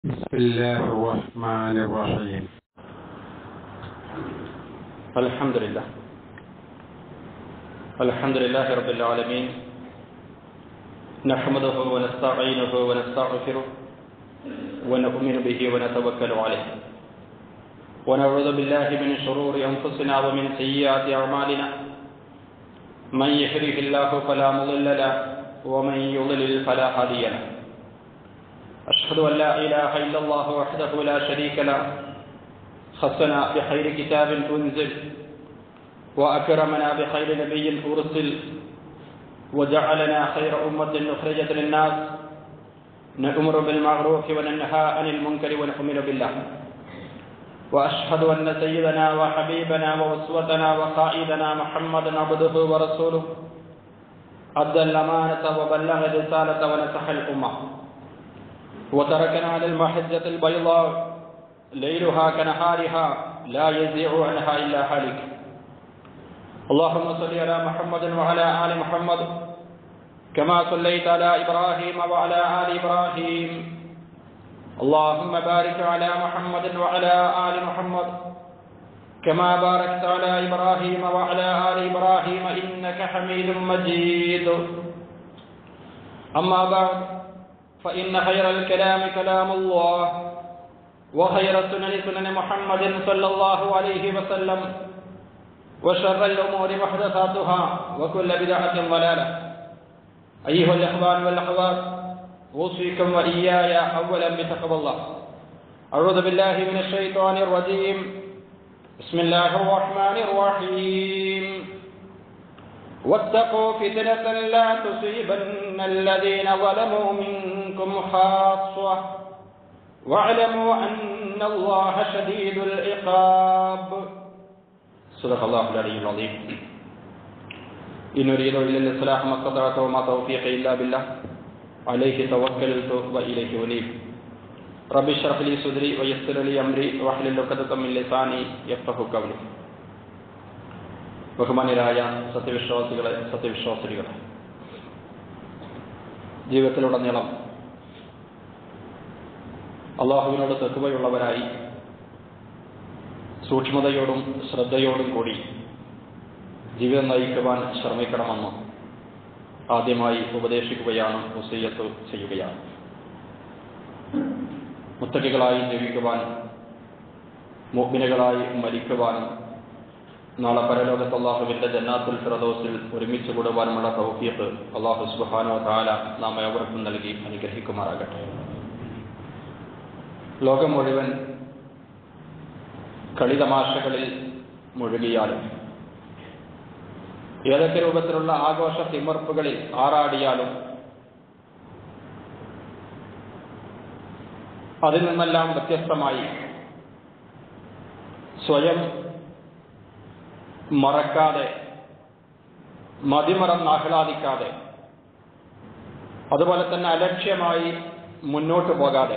بسم الله الرحمن الرحيم الحمد لله الحمد لله رب العالمين نحمده ونستعينه ونستغفره ونؤمن به ونتوكل عليه ونعوذ بالله من شرور انفسنا ومن سيئات اعمالنا من يهده الله فلا مضل له ومن يضلل فلا هادي له أشهد أن لا إله إلا الله وحده لا شريك له خصنا بخير كتاب أنزل وأكرمنا بخير نبي أرسل وجعلنا خير أمة أخرجت للناس نأمر بالمعروف وننهى عن المنكر ونؤمن بالله وأشهد أن سيدنا وحبيبنا وأسوتنا وقائدنا محمدا عبده ورسوله أدى الأمانة وبلغ الرسالة ونصح الأمة وتركنا على المحجة البيضاء ليلها كنهارها لا يزيع عنها إلا هالك اللهم صل على محمد وعلى آل محمد كما صليت على إبراهيم وعلى آل إبراهيم اللهم بارك على محمد وعلى آل محمد كما باركت على إبراهيم وعلى آل إبراهيم إنك حميد مجيد أما بعد فإن خير الكلام كلام الله وخير السنن سنن محمد صلى الله عليه وسلم وشر الأمور محدثاتها وكل بدعة ضلالة أيها الإخوان والأخوات أوصيكم وإياي أولا بتقوى الله أعوذ بالله من الشيطان الرجيم بسم الله الرحمن الرحيم واتقوا فتنة لا تصيبن الذين ظلموا منكم خاصة واعلموا أن الله شديد العقاب صدق الله العلي العظيم إن أريد إلا الإصلاح ما استطعت وما توفيقي إلا بالله عليه توكلت وإليه أنيب رب اشرح لي صدري ويسر لي أمري واحلل عقدة من لساني يفقه قولي ബഹുമാന്യരായ സത്യവിശ്വാസികളെ സത്യവിശ്വാസികളെ ജീവിതത്തിലുടനീളം അള്ളാഹുവിനോട് തെക്കുവയുള്ളവരായി സൂക്ഷ്മതയോടും ശ്രദ്ധയോടും കൂടി ജീവിതം നയിക്കുവാൻ ശ്രമിക്കണമെന്ന് ആദ്യമായി ഉപദേശിക്കുകയാണ് മുസയ്യത്ത് ചെയ്യുകയാണ് മുത്തകികളായി ജീവിക്കുവാൻ മുഗ്മിനുകളായി മരിക്കുവാനും നാളെ പരലോകത്ത് അള്ളാഹുവിന്റെ ജന്നാത്തുൽ ഫിറദോസിൽ ഒരുമിച്ച് കൂടുവാനുമുള്ള തൗഫീഖ് അള്ളാഹു സുബാനോ താല നാം ഏവർക്കും നൽകി അനുഗ്രഹിക്കുമാറാകട്ടെ ലോകം മുഴുവൻ കളിതമാശകളിൽ മുഴുകിയാലും ഏതൊക്കെ രൂപത്തിലുള്ള ആഘോഷ തിമർപ്പുകളിൽ ആറാടിയാലും അതിൽ നിന്നെല്ലാം വ്യത്യസ്തമായി സ്വയം മറക്കാതെ മതിമറന്ന് ആഹ്ലാദിക്കാതെ അതുപോലെ തന്നെ അലക്ഷ്യമായി മുന്നോട്ട് പോകാതെ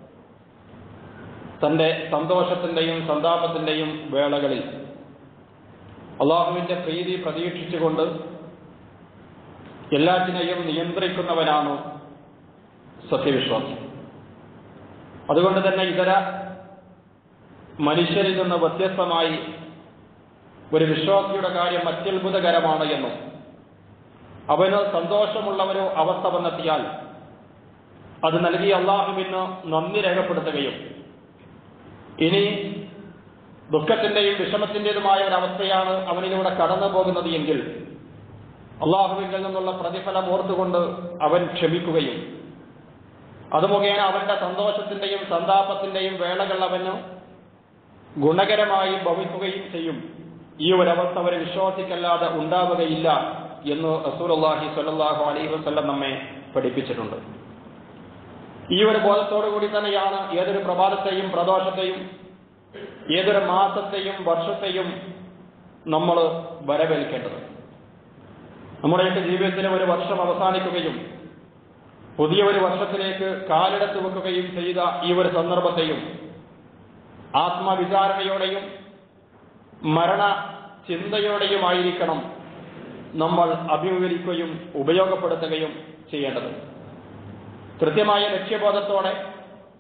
തന്റെ സന്തോഷത്തിന്റെയും സന്താപത്തിന്റെയും വേളകളിൽ അള്ളാഹുവിന്റെ പ്രീതി പ്രതീക്ഷിച്ചുകൊണ്ട് എല്ലാറ്റിനെയും നിയന്ത്രിക്കുന്നവനാണ് സത്യവിശ്വാസം അതുകൊണ്ട് തന്നെ ഇതര മനുഷ്യരിൽ നിന്ന് വ്യത്യസ്തമായി ഒരു വിശ്വാസിയുടെ കാര്യം അത്യത്ഭുതകരമാണ് എന്നും അവന് സന്തോഷമുള്ളവരോ അവസ്ഥ വന്നെത്തിയാൽ അത് നൽകിയ അള്ളാഹുവിന് നന്ദി രേഖപ്പെടുത്തുകയും ഇനി ദുഃഖത്തിന്റെയും വിഷമത്തിന്റേതുമായ ഒരവസ്ഥയാണ് അവനിലൂടെ കടന്നു പോകുന്നത് എങ്കിൽ അള്ളാഹുവിൽ നിന്നുള്ള പ്രതിഫലം ഓർത്തുകൊണ്ട് അവൻ ക്ഷമിക്കുകയും അത് മുഖേന അവന്റെ സന്തോഷത്തിന്റെയും സന്താപത്തിന്റെയും വേളകൾ അവന് ഗുണകരമായി ഭവിക്കുകയും ചെയ്യും ഈ ഒരവസ്ഥ ഒരു വിശ്വാസിക്കല്ലാതെ ഉണ്ടാവുകയില്ല എന്ന് റസൂലുള്ളാഹി സ്വല്ലല്ലാഹു അലൈഹി വസല്ലം നമ്മെ പഠിപ്പിച്ചിട്ടുണ്ട് ഈ ഒരു ബോധത്തോടു കൂടി തന്നെയാണ് ഏതൊരു പ്രഭാതത്തെയും പ്രദോഷത്തെയും ഏതൊരു മാസത്തെയും വർഷത്തെയും നമ്മൾ വരവേൽക്കേണ്ടത് നമ്മുടെയൊക്കെ ജീവിതത്തിലെ ഒരു വർഷം അവസാനിക്കുകയും പുതിയ ഒരു വർഷത്തിലേക്ക് കാലെടുത്ത് വെക്കുകയും ചെയ്ത ഈ ഒരു സന്ദർഭത്തെയും ആത്മവിചാരണയോടെയും മരണ ചിന്തയോടെയുമായിരിക്കണം നമ്മൾ അഭിമുഖീകരിക്കുകയും ഉപയോഗപ്പെടുത്തുകയും ചെയ്യേണ്ടത് കൃത്യമായ ലക്ഷ്യബോധത്തോടെ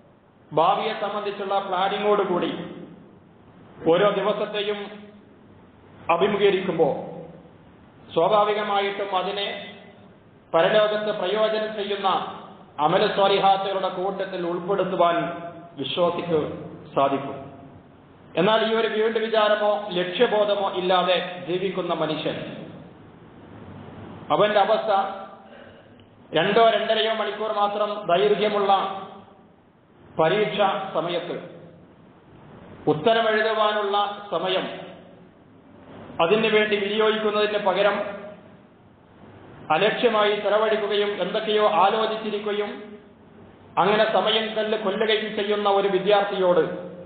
ഭാവിയെ സംബന്ധിച്ചുള്ള പ്ലാനിങ്ങോട് കൂടി ഓരോ ദിവസത്തെയും അഭിമുഖീകരിക്കുമ്പോൾ സ്വാഭാവികമായിട്ടും അതിനെ പരലോകത്ത് പ്രയോജനം ചെയ്യുന്ന അമല സ്വാലിഹാത്തുകളുടെ കൂട്ടത്തിൽ ഉൾപ്പെടുത്തുവാൻ വിശ്വാസിക്ക് സാധിക്കും എന്നാൽ ഈ ഒരു വീണ്ടും വിചാരമോ ലക്ഷ്യബോധമോ ഇല്ലാതെ ജീവിക്കുന്ന മനുഷ്യൻ അവന്റെ അവസ്ഥ രണ്ടോ രണ്ടരയോ മണിക്കൂർ മാത്രം ദൈർഘ്യമുള്ള പരീക്ഷ സമയത്ത് ഉത്തരമെഴുതുവാനുള്ള സമയം അതിനു വേണ്ടി വിനിയോഗിക്കുന്നതിന് പകരം അലക്ഷ്യമായി ചെലവഴിക്കുകയും എന്തൊക്കെയോ ആലോചിച്ചിരിക്കുകയും അങ്ങനെ സമയം കല്ല് കൊല്ലുകയും ചെയ്യുന്ന ഒരു വിദ്യാർത്ഥിയോട്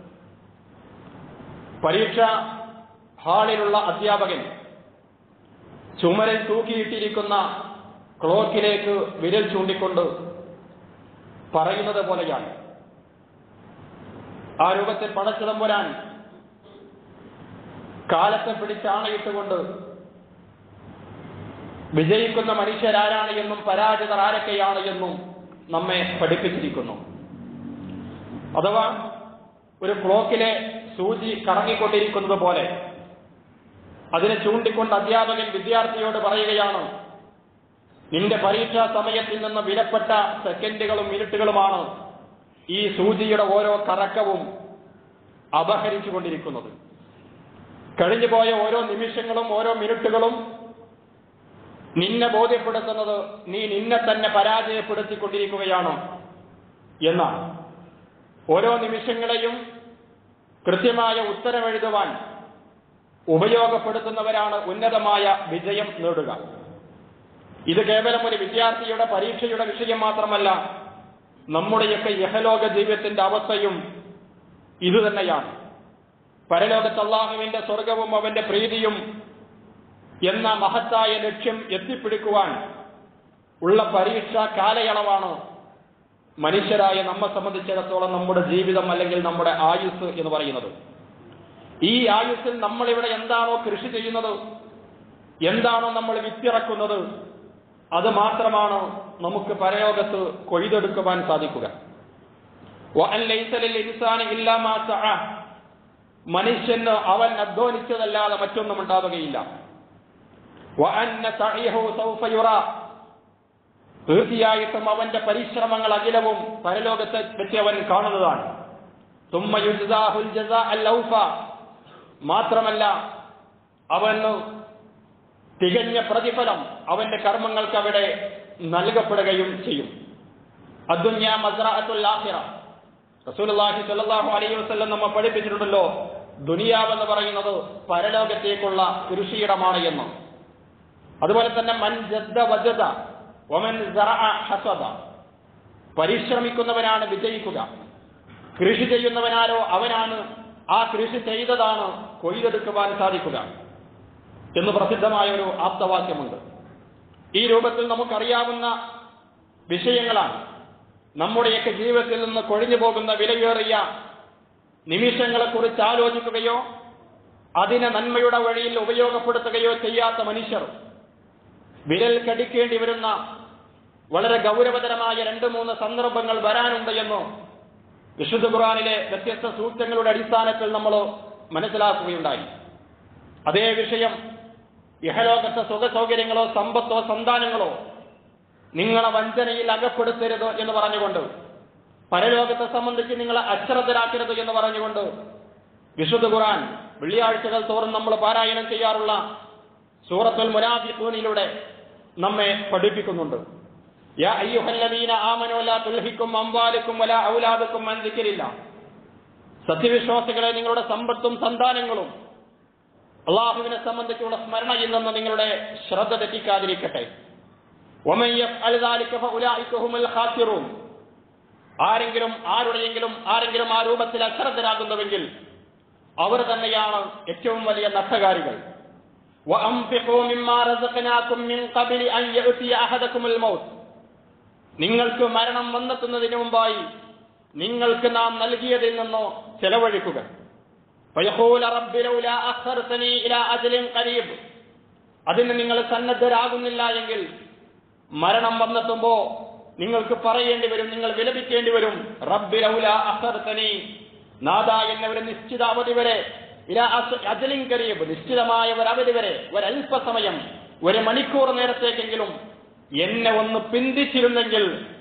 പരീക്ഷ ഹാളിലുള്ള അധ്യാപകൻ ചുമരിൽ തൂക്കിയിട്ടിരിക്കുന്ന ക്ലോക്കിലേക്ക് വിരൽ ചൂണ്ടിക്കൊണ്ട് പറയുന്നത് പോലെയാണ് ആ രൂപത്തിൽ പടച്ചിടമ്പുരാൻ കാലത്തെ പിടിച്ചാണയിട്ടുകൊണ്ട് വിജയിക്കുന്ന മനുഷ്യരാരാണ് എന്നും പരാജിതർ ആരൊക്കെയാണ് എന്നും നമ്മെ പഠിപ്പിച്ചിരിക്കുന്നു അഥവാ ഒരു ക്ലോക്കിലെ സൂചി കറങ്ങിക്കൊണ്ടിരിക്കുന്നത് പോലെ അതിനെ ചൂണ്ടിക്കൊണ്ട് അധ്യാപകൻ വിദ്യാർത്ഥിയോട് പറയുകയാണ് നിന്റെ പരീക്ഷാ സമയത്തിൽ നിന്ന് വിലപ്പെട്ട സെക്കൻഡുകളും മിനിറ്റുകളുമാണ് ഈ സൂചിയുടെ ഓരോ കറക്കവും അപഹരിച്ചുകൊണ്ടിരിക്കുന്നത് കഴിഞ്ഞുപോയ ഓരോ നിമിഷങ്ങളും ഓരോ മിനിറ്റുകളും നിന്നെ ബോധ്യപ്പെടുത്തുന്നത് നീ നിന്നെ തന്നെ പരാജയപ്പെടുത്തിക്കൊണ്ടിരിക്കുകയാണ് എന്നാണ് ഓരോ നിമിഷങ്ങളെയും കൃത്യമായ ഉത്തരമെഴുതുവാൻ ഉപയോഗപ്പെടുത്തുന്നവരാണ് ഉന്നതമായ വിജയം നേടുക ഇത് കേവലം ഒരു വിദ്യാർത്ഥിയുടെ പരീക്ഷയുടെ വിഷയം മാത്രമല്ല നമ്മുടെയൊക്കെ യഹലോക ജീവിതത്തിന്റെ അവസ്ഥയും ഇതുതന്നെയാണ് പരലോകത്ത് അള്ളാഹുവിന്റെ സ്വർഗവും അവന്റെ പ്രീതിയും എന്ന മഹത്തായ ലക്ഷ്യം എത്തിപ്പിടിക്കുവാൻ ഉള്ള പരീക്ഷ കാലയളവാണ് മനുഷ്യരായ നമ്മെ സംബന്ധിച്ചിടത്തോളം നമ്മുടെ ജീവിതം അല്ലെങ്കിൽ നമ്മുടെ ആയുസ് എന്ന് പറയുന്നത് ഈ ആയുസ്സിൽ നമ്മളിവിടെ എന്താണോ കൃഷി ചെയ്യുന്നത് എന്താണോ നമ്മൾ വിത്തിറക്കുന്നത് അത് മാത്രമാണ് നമുക്ക് പരലോകത്ത് കൊയ്തെടുക്കുവാൻ സാധിക്കുക വഅൻ ലൈസ ലിൽ ഇൻസാനി ഇല്ലാ മാ സഅ. മനുഷ്യന് അവൻ അധ്വാനിച്ചതല്ലാതെ മറ്റൊന്നും ഉണ്ടാവുകയില്ല വഅന്ന സഅയഹു സൗഫ യുറാ. തീർച്ചയായിട്ടും അവന്റെ പരിശ്രമങ്ങൾ അഖിലവും പരലോകത്തെ വെച്ച് അവൻ കാണുന്നതാണ് തുമ്മ യുജ്സാഹുൽ ജസാഅൽ ഔഫ. മാത്രമല്ല അവന് തികഞ്ഞ പ്രതിഫലം അവന്റെ കർമ്മങ്ങൾക്ക് അവിടെ നൽകപ്പെടുകയും ചെയ്യും അദ്ദുന്യ മസ്റഅത്തുൽ ആഖിറ റസൂലുള്ളാഹി സ്വല്ലല്ലാഹു അലൈഹി വസല്ലം നമ്മെ പഠിപ്പിച്ചിട്ടുണ്ടല്ലോ ദുനിയാവെന്ന് പറയുന്നത് പരലോകത്തേക്കുള്ള കൃഷിയിടമാണ് എന്ന് അതുപോലെ തന്നെ മൻ ജദ്ദ വജദ വമൻ സറഅ ഹസദ പരിശ്രമിക്കുന്നവനാണ് വിജയിക്കുക കൃഷി ചെയ്യുന്നവനാരോ അവനാണ് ആ കൃഷി ചെയ്തതാണ് കൊയ്തെടുക്കുവാൻ സാധിക്കുക എന്ന് പ്രസിദ്ധമായ ഒരു ആപ്തവാക്യമുണ്ട് ഈ രൂപത്തിൽ നമുക്കറിയാവുന്ന വിഷയങ്ങളാണ് നമ്മുടെയൊക്കെ ജീവിതത്തിൽ നിന്ന് കൊഴിഞ്ഞു പോകുന്ന വിലയേറിയ നിമിഷങ്ങളെക്കുറിച്ച് ആലോചിക്കുകയോ അതിനെ നന്മയുടെ വഴിയിൽ ഉപയോഗപ്പെടുത്തുകയോ ചെയ്യാത്ത മനുഷ്യർ വിരൽ കടിക്കേണ്ടി വരുന്ന വളരെ ഗൗരവതരമായ രണ്ട് മൂന്ന് സന്ദർഭങ്ങൾ വരാനുണ്ട് എന്ന് വിശുദ്ധ ഖുറാനിലെ വ്യത്യസ്ത സൂക്തങ്ങളുടെ അടിസ്ഥാനത്തിൽ നമ്മൾ മനസ്സിലാക്കുകയുണ്ടായി അതേ വിഷയം ഇഹലോകത്തെ സുഖ സൗകര്യങ്ങളോ സമ്പത്തോ സന്താനങ്ങളോ നിങ്ങളെ വഞ്ചനയിൽ അകപ്പെടുത്തരുത് എന്ന് പറഞ്ഞുകൊണ്ട് പരലോകത്തെ സംബന്ധിച്ച് നിങ്ങളെ അശ്രദ്ധരാക്കരുത് എന്ന് പറഞ്ഞുകൊണ്ട് വിശുദ്ധ ഖുറാൻ വെള്ളിയാഴ്ചകൾ തോറും നമ്മൾ പാരായണം ചെയ്യാറുള്ള സൂറത്തുൽ മുനാഫിഖൂനിലൂടെ നമ്മെ പഠിപ്പിക്കുന്നുണ്ട് യാ അയ്യുഹല്ലദീന ആമനൂ ലാ തുൽഹിക്കും അംവാലുക്കും വലാ ഔലാദുക്കും അൻ ദിക്രില്ലാ സത്യവിശ്വാസികളെ നിങ്ങളുടെ സമ്പത്തും സന്താനങ്ങളും അള്ളാഹുവിനെ സംബന്ധിച്ചുള്ള സ്മരണയിൽ നിന്ന് നിങ്ങളുടെ ശ്രദ്ധ തെറ്റിക്കാതിരിക്കട്ടെ ومن يفعل ذلك فاولئك هم الخاسرون ആരെങ്കിലും ആരുടെയെങ്കിലും ആരെങ്കിലും ആ രൂപത്തിൽ അശ്രദ്ധരാകുന്നുവെങ്കിൽ അവർ തന്നെയാണ് ഏറ്റവും വലിയ നഷ്ടകാരികൾ وأنفقوا مما رزقناكم من قبل أن يأتي أحدكم الموت നിങ്ങൾക്ക് മരണം വന്നെത്തുന്നതിന് മുമ്പായി നിങ്ങൾക്ക് നാം നൽകിയതിൽ നിന്നോ ചെലവഴിക്കുക فيقول رب لولا أخرتني إلى أجل قريب അതിന് നിങ്ങൾ സന്നദ്ധരാകുന്നില്ല എങ്കിൽ മരണം വന്നെത്തുമ്പോ നിങ്ങൾക്ക് പറയേണ്ടി വരും നിങ്ങൾ വിലപിക്കേണ്ടി വരും റബ്ബിലൗല അഖർതനി നാദ എന്ന ഒരു നിശ്ചിത അവധി വരെ ഇലാ അസ്- അജലിൻ കരീബ് നിശ്ചിതമായ ഒരു അവധി വരെ ഒരല്പസമയം ഒരു മണിക്കൂർ നേരത്തേക്കെങ്കിലും എന്നെ ഒന്ന് പിന്തിച്ചിരുന്നെങ്കിൽ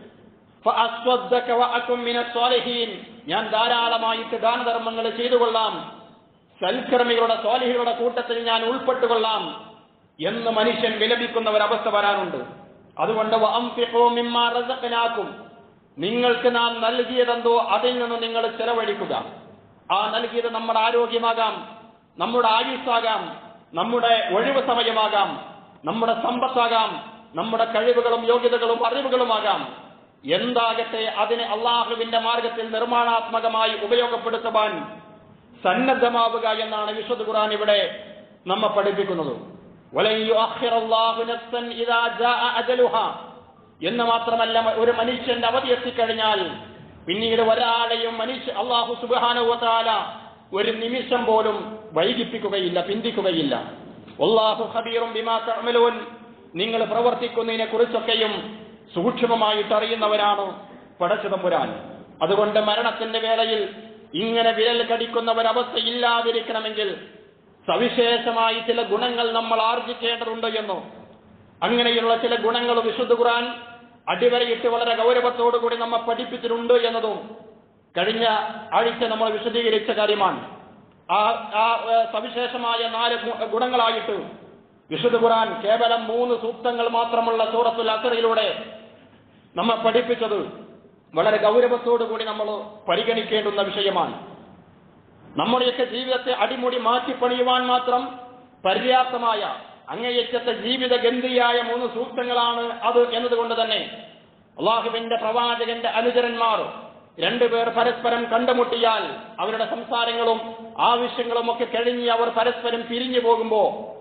ഫഅസ്വദ്ദക വഅകും മിനസ് സ്വാലിഹീൻ. ഞാൻ ധാരാളമായിട്ട് ദാനധർമ്മങ്ങൾ ചെയ്തു കൊള്ളാം സൽക്കർമ്മികളുടെ സ്വാലിഹികളുടെ കൂട്ടത്തിൽ ഞാൻ ഉൾപ്പെട്ടുകൊള്ളാം എന്ന് മനുഷ്യൻ വിലപിക്കുന്ന ഒരവസ്ഥ വരാനുണ്ട് അതുകൊണ്ട് വഅൻഫിഖൂ മിമ്മാ റസഖനാക്കും നിങ്ങൾക്ക് നാം നൽകിയതെന്തോ അതിൽ നിന്ന് നിങ്ങൾ ചെലവഴിക്കുക ആ നൽകിയത് നമ്മുടെ ആരോഗ്യമാകാം നമ്മുടെ ആയുസ്സാകാം നമ്മുടെ ഒഴിവ് സമയമാകാം നമ്മുടെ സമ്പത്താകാം നമ്മുടെ കഴിവുകളും യോഗ്യതകളും അറിവുകളുമാകാം എന്താകട്ടെ അതിനെ അള്ളാഹുവിന്റെ മാർഗത്തിൽ നിർമ്മാണാത്മകമായി ഉപയോഗപ്പെടുത്തുവാൻ സന്നദ്ധമാവുക എന്നാണ് വിശുദ്ധ ഖുർആൻ ഇവിടെ നമ്മെ പഠിപ്പിക്കുന്നത് വലൻ യുഅഖിറല്ലാഹു നഫ്സൻ ഇദാ ജാഅ അജലുഹാ എന്ന് മാത്രമല്ല ഒരു മനുഷ്യന്റെ അവധി എത്തിക്കഴിഞ്ഞാൽ പിന്നീട് ഒരാളെയും മനുഷ്യ അള്ളാഹു സുബ്ഹാനഹു വതആല ഒരു നിമിഷം പോലും വൈകിപ്പിക്കുകയില്ല പിന്തിക്കുകയില്ല വല്ലാഹു ഖബീറും ബിമാ തഅമലൂൻ നിങ്ങൾ പ്രവർത്തിക്കുന്നതിനെ കുറിച്ചൊക്കെയും സൂക്ഷ്മമായിട്ട് അറിയുന്നവരാണ് പടച്ചു തമ്പുരാൻ അതുകൊണ്ട് മരണത്തിന്റെ വേളയിൽ ഇങ്ങനെ വിരൽ കടിക്കുന്ന ഒരവസ്ഥ ഇല്ലാതിരിക്കണമെങ്കിൽ സവിശേഷമായി ചില ഗുണങ്ങൾ നമ്മൾ ആർജിക്കേണ്ടതുണ്ട് എന്നോ അങ്ങനെയുള്ള ചില ഗുണങ്ങൾ വിശുദ്ധ ഖുർആൻ അടിവരയിട്ട് വളരെ ഗൗരവത്തോടുകൂടി നമ്മെ പഠിപ്പിച്ചിട്ടുണ്ട് എന്നതും കഴിഞ്ഞ ആഴ്ച നമ്മൾ വിശദീകരിച്ച കാര്യമാണ് ആ ആ ഏ, സവിശേഷമായ നാല് ഗു- ഗുണങ്ങളായിട്ട് വിശുദ്ധ ഖുർആൻ കേവലം മൂന്ന് സൂക്തങ്ങൾ മാത്രമുള്ള സൂറത്തുൽ അസറിലൂടെ നമ്മെ പഠിപ്പിച്ചത് വളരെ ഗൗരവത്തോടുകൂടി നമ്മൾ പരിഗണിക്കേണ്ടുന്ന വിഷയമാണ് നമ്മുടെയൊക്കെ ജീവിതത്തെ അടിമുടി മാറ്റിപ്പണിയുവാൻ മാത്രം പര്യാപ്തമായ അങ്ങേയറ്റത്തെ ജീവിത ഗന്ധിയായ മൂന്ന് സൂക്തങ്ങളാണ് അത് എന്നതുകൊണ്ട് തന്നെ അള്ളാഹുവിന്റെ പ്രവാചകന്റെ അനുചരന്മാർ രണ്ടുപേർ പരസ്പരം കണ്ടുമുട്ടിയാൽ അവരുടെ സംസാരങ്ങളും ആവശ്യങ്ങളും ഒക്കെ കഴിഞ്ഞ് അവർ പരസ്പരം പിരിഞ്ഞു പോകുമ്പോ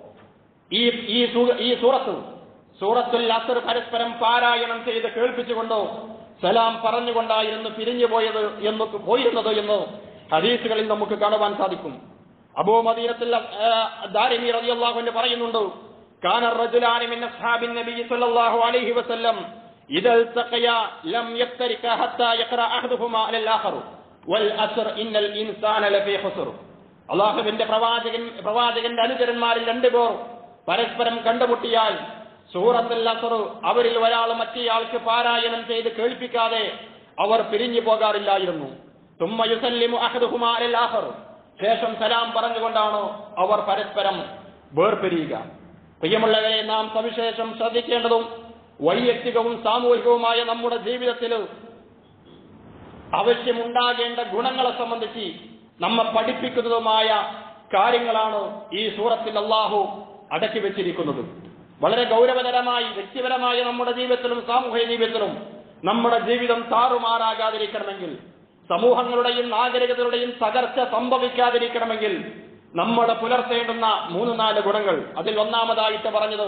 ഈ ഈ സൂ- ഈ സൂറത്ത് സൂറത്തുൽ അസർ പരസ്പരം പാരായണം ചെയ്ത് കേൾപ്പിച്ചുകൊണ്ടോ സലാം പറഞ്ഞുകൊണ്ടായിരുന്നു പിരിഞ്ഞു പോയത് എന്ന് പോയിരുന്നത് എന്ന് ഹദീസുകളിൽ നമുക്ക് കാണുവാൻ സാധിക്കും അബൂ മദീനത്തിൽ ദാരിമി റളിയല്ലാഹു അൻഹു പറയുന്നുണ്ട് കാന റജുലാനി മിൻ അസ്ഹാബിൻ നബി സല്ലല്ലാഹു അലൈഹി വസല്ലം ഇദാ ഇൽതഖയാ ലം യഫ്തരിക ഹത്താ യഖറ അഹദുഹുമാ അലൽ ആഖർ വൽ അസ്ർ ഇന്നൽ ഇൻസാന ലഫീ ഖുസ്ർ അള്ളാഹുവിന്റെ പ്രവാചകൻ പ്രവാചകന്റെ അനുചരന്മാരിൽ രണ്ടുപേർ പരസ്പരം കണ്ടുമുട്ടിയാൽ സൂറത്തുൽ അസർ അവരിൽ ഒരാൾ മറ്റേയാൾക്ക് പാരായണം ചെയ്ത് കേൾപ്പിക്കാതെ അവർ പിരിഞ്ഞു പോകാറില്ലായിരുന്നു തുമ്മ യുസല്ലിമു അഹദുഹുമാ അലൽ ആഖർ ശേഷം സലാം പറഞ്ഞുകൊണ്ടാണ് അവർ പരസ്പരം വേർപിരിയുക പ്രിയമുള്ളവരെ നാം സവിശേഷം ശ്രദ്ധിക്കേണ്ടതും വൈയക്തികവും സാമൂഹികവുമായ നമ്മുടെ ജീവിതത്തിൽ ആവശ്യമുണ്ടാകേണ്ട ഗുണങ്ങളെ സംബന്ധിച്ച് നമ്മെ പഠിപ്പിക്കുന്നതുമായ കാര്യങ്ങളാണ് ഈ സൂറത്തിൽ അള്ളാഹു അടക്കി വെച്ചിരിക്കുന്നത് വളരെ ഗൗരവതരമായി വ്യക്തിപരമായ നമ്മുടെ ജീവിതത്തിലും സാമൂഹിക ജീവിതത്തിലും നമ്മുടെ ജീവിതം താറുമാറാകാതിരിക്കണമെങ്കിൽ സമൂഹങ്ങളുടെയും നാഗരികതയുടെയും തകർച്ച സംഭവിക്കാതിരിക്കണമെങ്കിൽ നമ്മുടെ പുലർത്തേണ്ടുന്ന മൂന്ന് നാല് ഗുണങ്ങൾ അതിൽ ഒന്നാമതായിട്ട് പറഞ്ഞത്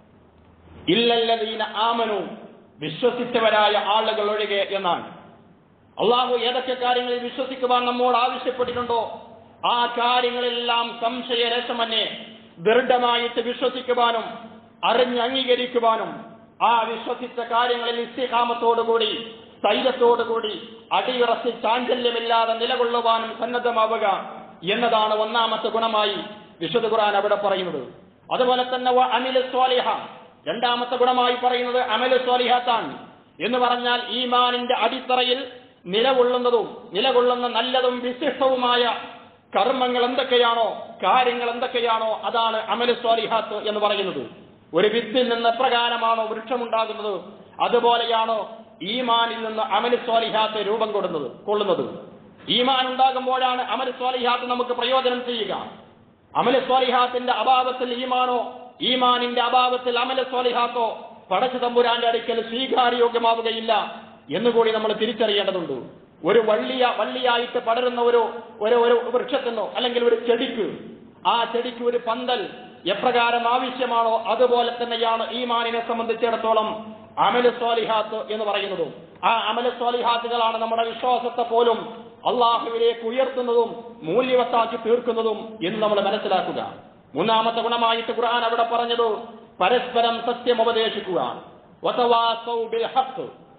ഇല്ലല്ലതീന ആമനു വിശ്വസിച്ചവരായ ആളുകൾ ഒഴികെ എന്നാണ് അള്ളാഹു ഏതൊക്കെ കാര്യങ്ങളിൽ വിശ്വസിക്കുവാൻ നമ്മോട് ആവശ്യപ്പെട്ടിട്ടുണ്ടോ ആ കാര്യങ്ങളെല്ലാം സംശയരസമന്യേ ദൃഢമായിട്ട് വിശ്വസിക്കുവാനും അറിഞ്ഞ് അംഗീകരിക്കുവാനും ആ വിശ്വസിച്ച കാര്യങ്ങളിൽ ഇസ്തിഹാമത്തോടുകൂടി സ്ഥൈര്യത്തോടുകൂടി അടിയുറച്ച് ചാഞ്ചല്യമില്ലാതെ നിലകൊള്ളുവാനും സന്നദ്ധമാവുക എന്നതാണ് ഒന്നാമത്തെ ഗുണമായി വിശുദ്ധ ഖുർആൻ അവിടെ പറയുന്നത് അതുപോലെ തന്നെ വ അമില് സ്വാലിഹ രണ്ടാമത്തെ ഗുണമായി പറയുന്നത് അമല് സ്വാലിഹാത്താണ് എന്ന് പറഞ്ഞാൽ ഈമാനിന്റെ അടിത്തറയിൽ നിലകൊള്ളുന്നതും നിലകൊള്ളുന്ന നല്ലതും വിശിഷ്ടവുമായ കർമ്മങ്ങൾ എന്തൊക്കെയാണോ കാര്യങ്ങൾ എന്തൊക്കെയാണോ അതാണ് അമല് സ്വാലിഹാത്ത് എന്ന് പറയുന്നത് ഒരു വിത്തിൽ നിന്ന് എപ്രകാരമാണോ വൃക്ഷമുണ്ടാകുന്നത് അതുപോലെയാണോ ഈമാനിൽ നിന്ന് അമല് സ്വാലിഹാത്ത് രൂപം കൊടുന്നത് കൊള്ളുന്നത് ഈമാൻ ഉണ്ടാകുമ്പോഴാണ് അമല് സ്വാലിഹാത്ത് നമുക്ക് പ്രയോജനം ചെയ്യുക അമല് സ്വാലിഹാത്തിന്റെ അഭാവത്തിൽ ഈമാനോ ഈമാനിന്റെ അഭാവത്തിൽ അമല സ്വാലിഹാത്തോ പടച്ചു തമ്പുരാന്റെ അടുക്കൽ സ്വീകാര്യോഗ്യമാവുകയില്ല എന്നുകൂടി നമ്മൾ തിരിച്ചറിയേണ്ടതുണ്ട് ഒരു വള്ളിയ വള്ളിയായിട്ട് പടരുന്ന ഒരു ഒരു ഒരു വൃക്ഷത്തിനോ അല്ലെങ്കിൽ ഒരു ചെടിക്ക് ആ ചെടിക്ക് ഒരു പന്തൽ എപ്രകാരം ആവശ്യമാണോ അതുപോലെ തന്നെയാണ് ഈമാനിനെ സംബന്ധിച്ചിടത്തോളം അമല സ്വാലിഹാത്ത് എന്ന് പറയുന്നത് ആ അമല സ്വാലിഹാത്തുകളാണ് നമ്മുടെ വിശ്വാസത്തെ പോലും അള്ളാഹുവിലേക്ക് ഉയർത്തുന്നതും മൂല്യവത്താക്കി തീർക്കുന്നതും എന്ന് നമ്മൾ മനസ്സിലാക്കുക മൂന്നാമത്തെ ഗുണമായിട്ട് ഖുർആൻ അവിടെ പറഞ്ഞത് പരസ്പരം സത്യം ഉപദേശിക്കുക വതവാസൗ ബിൽ ഹഖ്.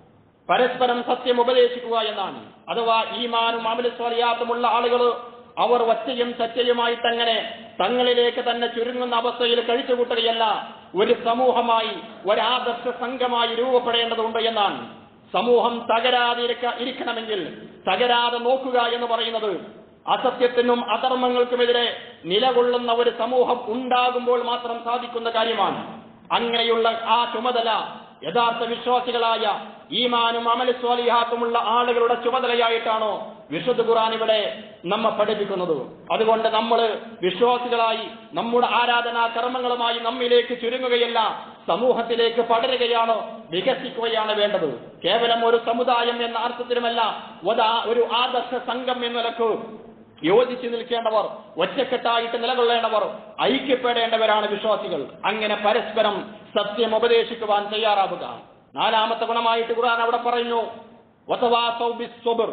പരസ്പരം സത്യം ഉപദേശിക്കുക എന്നാണ് അഥവാ ഈമാനും അമലസ്വറിയാത്തുമുള്ള ആളുകൾ അവർ ഒറ്റയും സത്യയുമായിട്ട് അങ്ങനെ തങ്ങളിലേക്ക് തന്നെ ചുരുങ്ങുന്ന അവസ്ഥയിൽ കഴിച്ചുകൂട്ടുകയല്ല ഒരു സമൂഹമായി ഒരാദർശ സംഘമായി രൂപപ്പെടേണ്ടതുണ്ട് എന്നാണ് സമൂഹം തകരാതെ ഇരിക്ക- ഇരിക്കണമെങ്കിൽ തകരാതെ നോക്കുക എന്ന് പറയുന്നത് അസത്യത്തിനും അധർമ്മങ്ങൾക്കുമെതിരെ നിലകൊള്ളുന്ന ഒരു സമൂഹം ഉണ്ടാകുമ്പോൾ മാത്രം സാധിക്കുന്ന കാര്യമാണ് അങ്ങനെയുള്ള ആ ചുമതല യഥാർത്ഥ വിശ്വാസികളായ ഈമാനും അമലസ്വാലിഹാത്തുമുള്ള ആളുകളുടെ ചുമതലയായിട്ടാണോ വിശുദ്ധ ഖുർആൻ ഇവിടെ നമ്മെ പഠിപ്പിക്കുന്നത് അതുകൊണ്ട് നമ്മൾ വിശ്വാസികളായി നമ്മുടെ ആരാധനാ കർമ്മങ്ങളുമായി നമ്മിലേക്ക് ചുരുങ്ങുകയല്ല സമൂഹത്തിലേക്ക് പടരുകയാണോ വികസിക്കുകയാണ് വേണ്ടത് കേവലം ഒരു സമുദായം എന്ന അർത്ഥത്തിലുമല്ല ഒതാ- ഒരു ആദർശ സംഘം എന്ന നിലക്ക് യോജിച്ചു നിൽക്കേണ്ടവർ ഒറ്റക്കെട്ടായിട്ട് നിലകൊള്ളേണ്ടവർ ഐക്യപ്പെടേണ്ടവരാണ് വിശ്വാസികൾ അങ്ങനെ പരസ്പരം സത്യം ഉപദേശിക്കുവാൻ തയ്യാറാവുക നാലാമത്തെ ഗുണമായിട്ട് ഖുർആൻ അവിടെ പറഞ്ഞു വതവാസൗ ബിസ്സബ്ർ.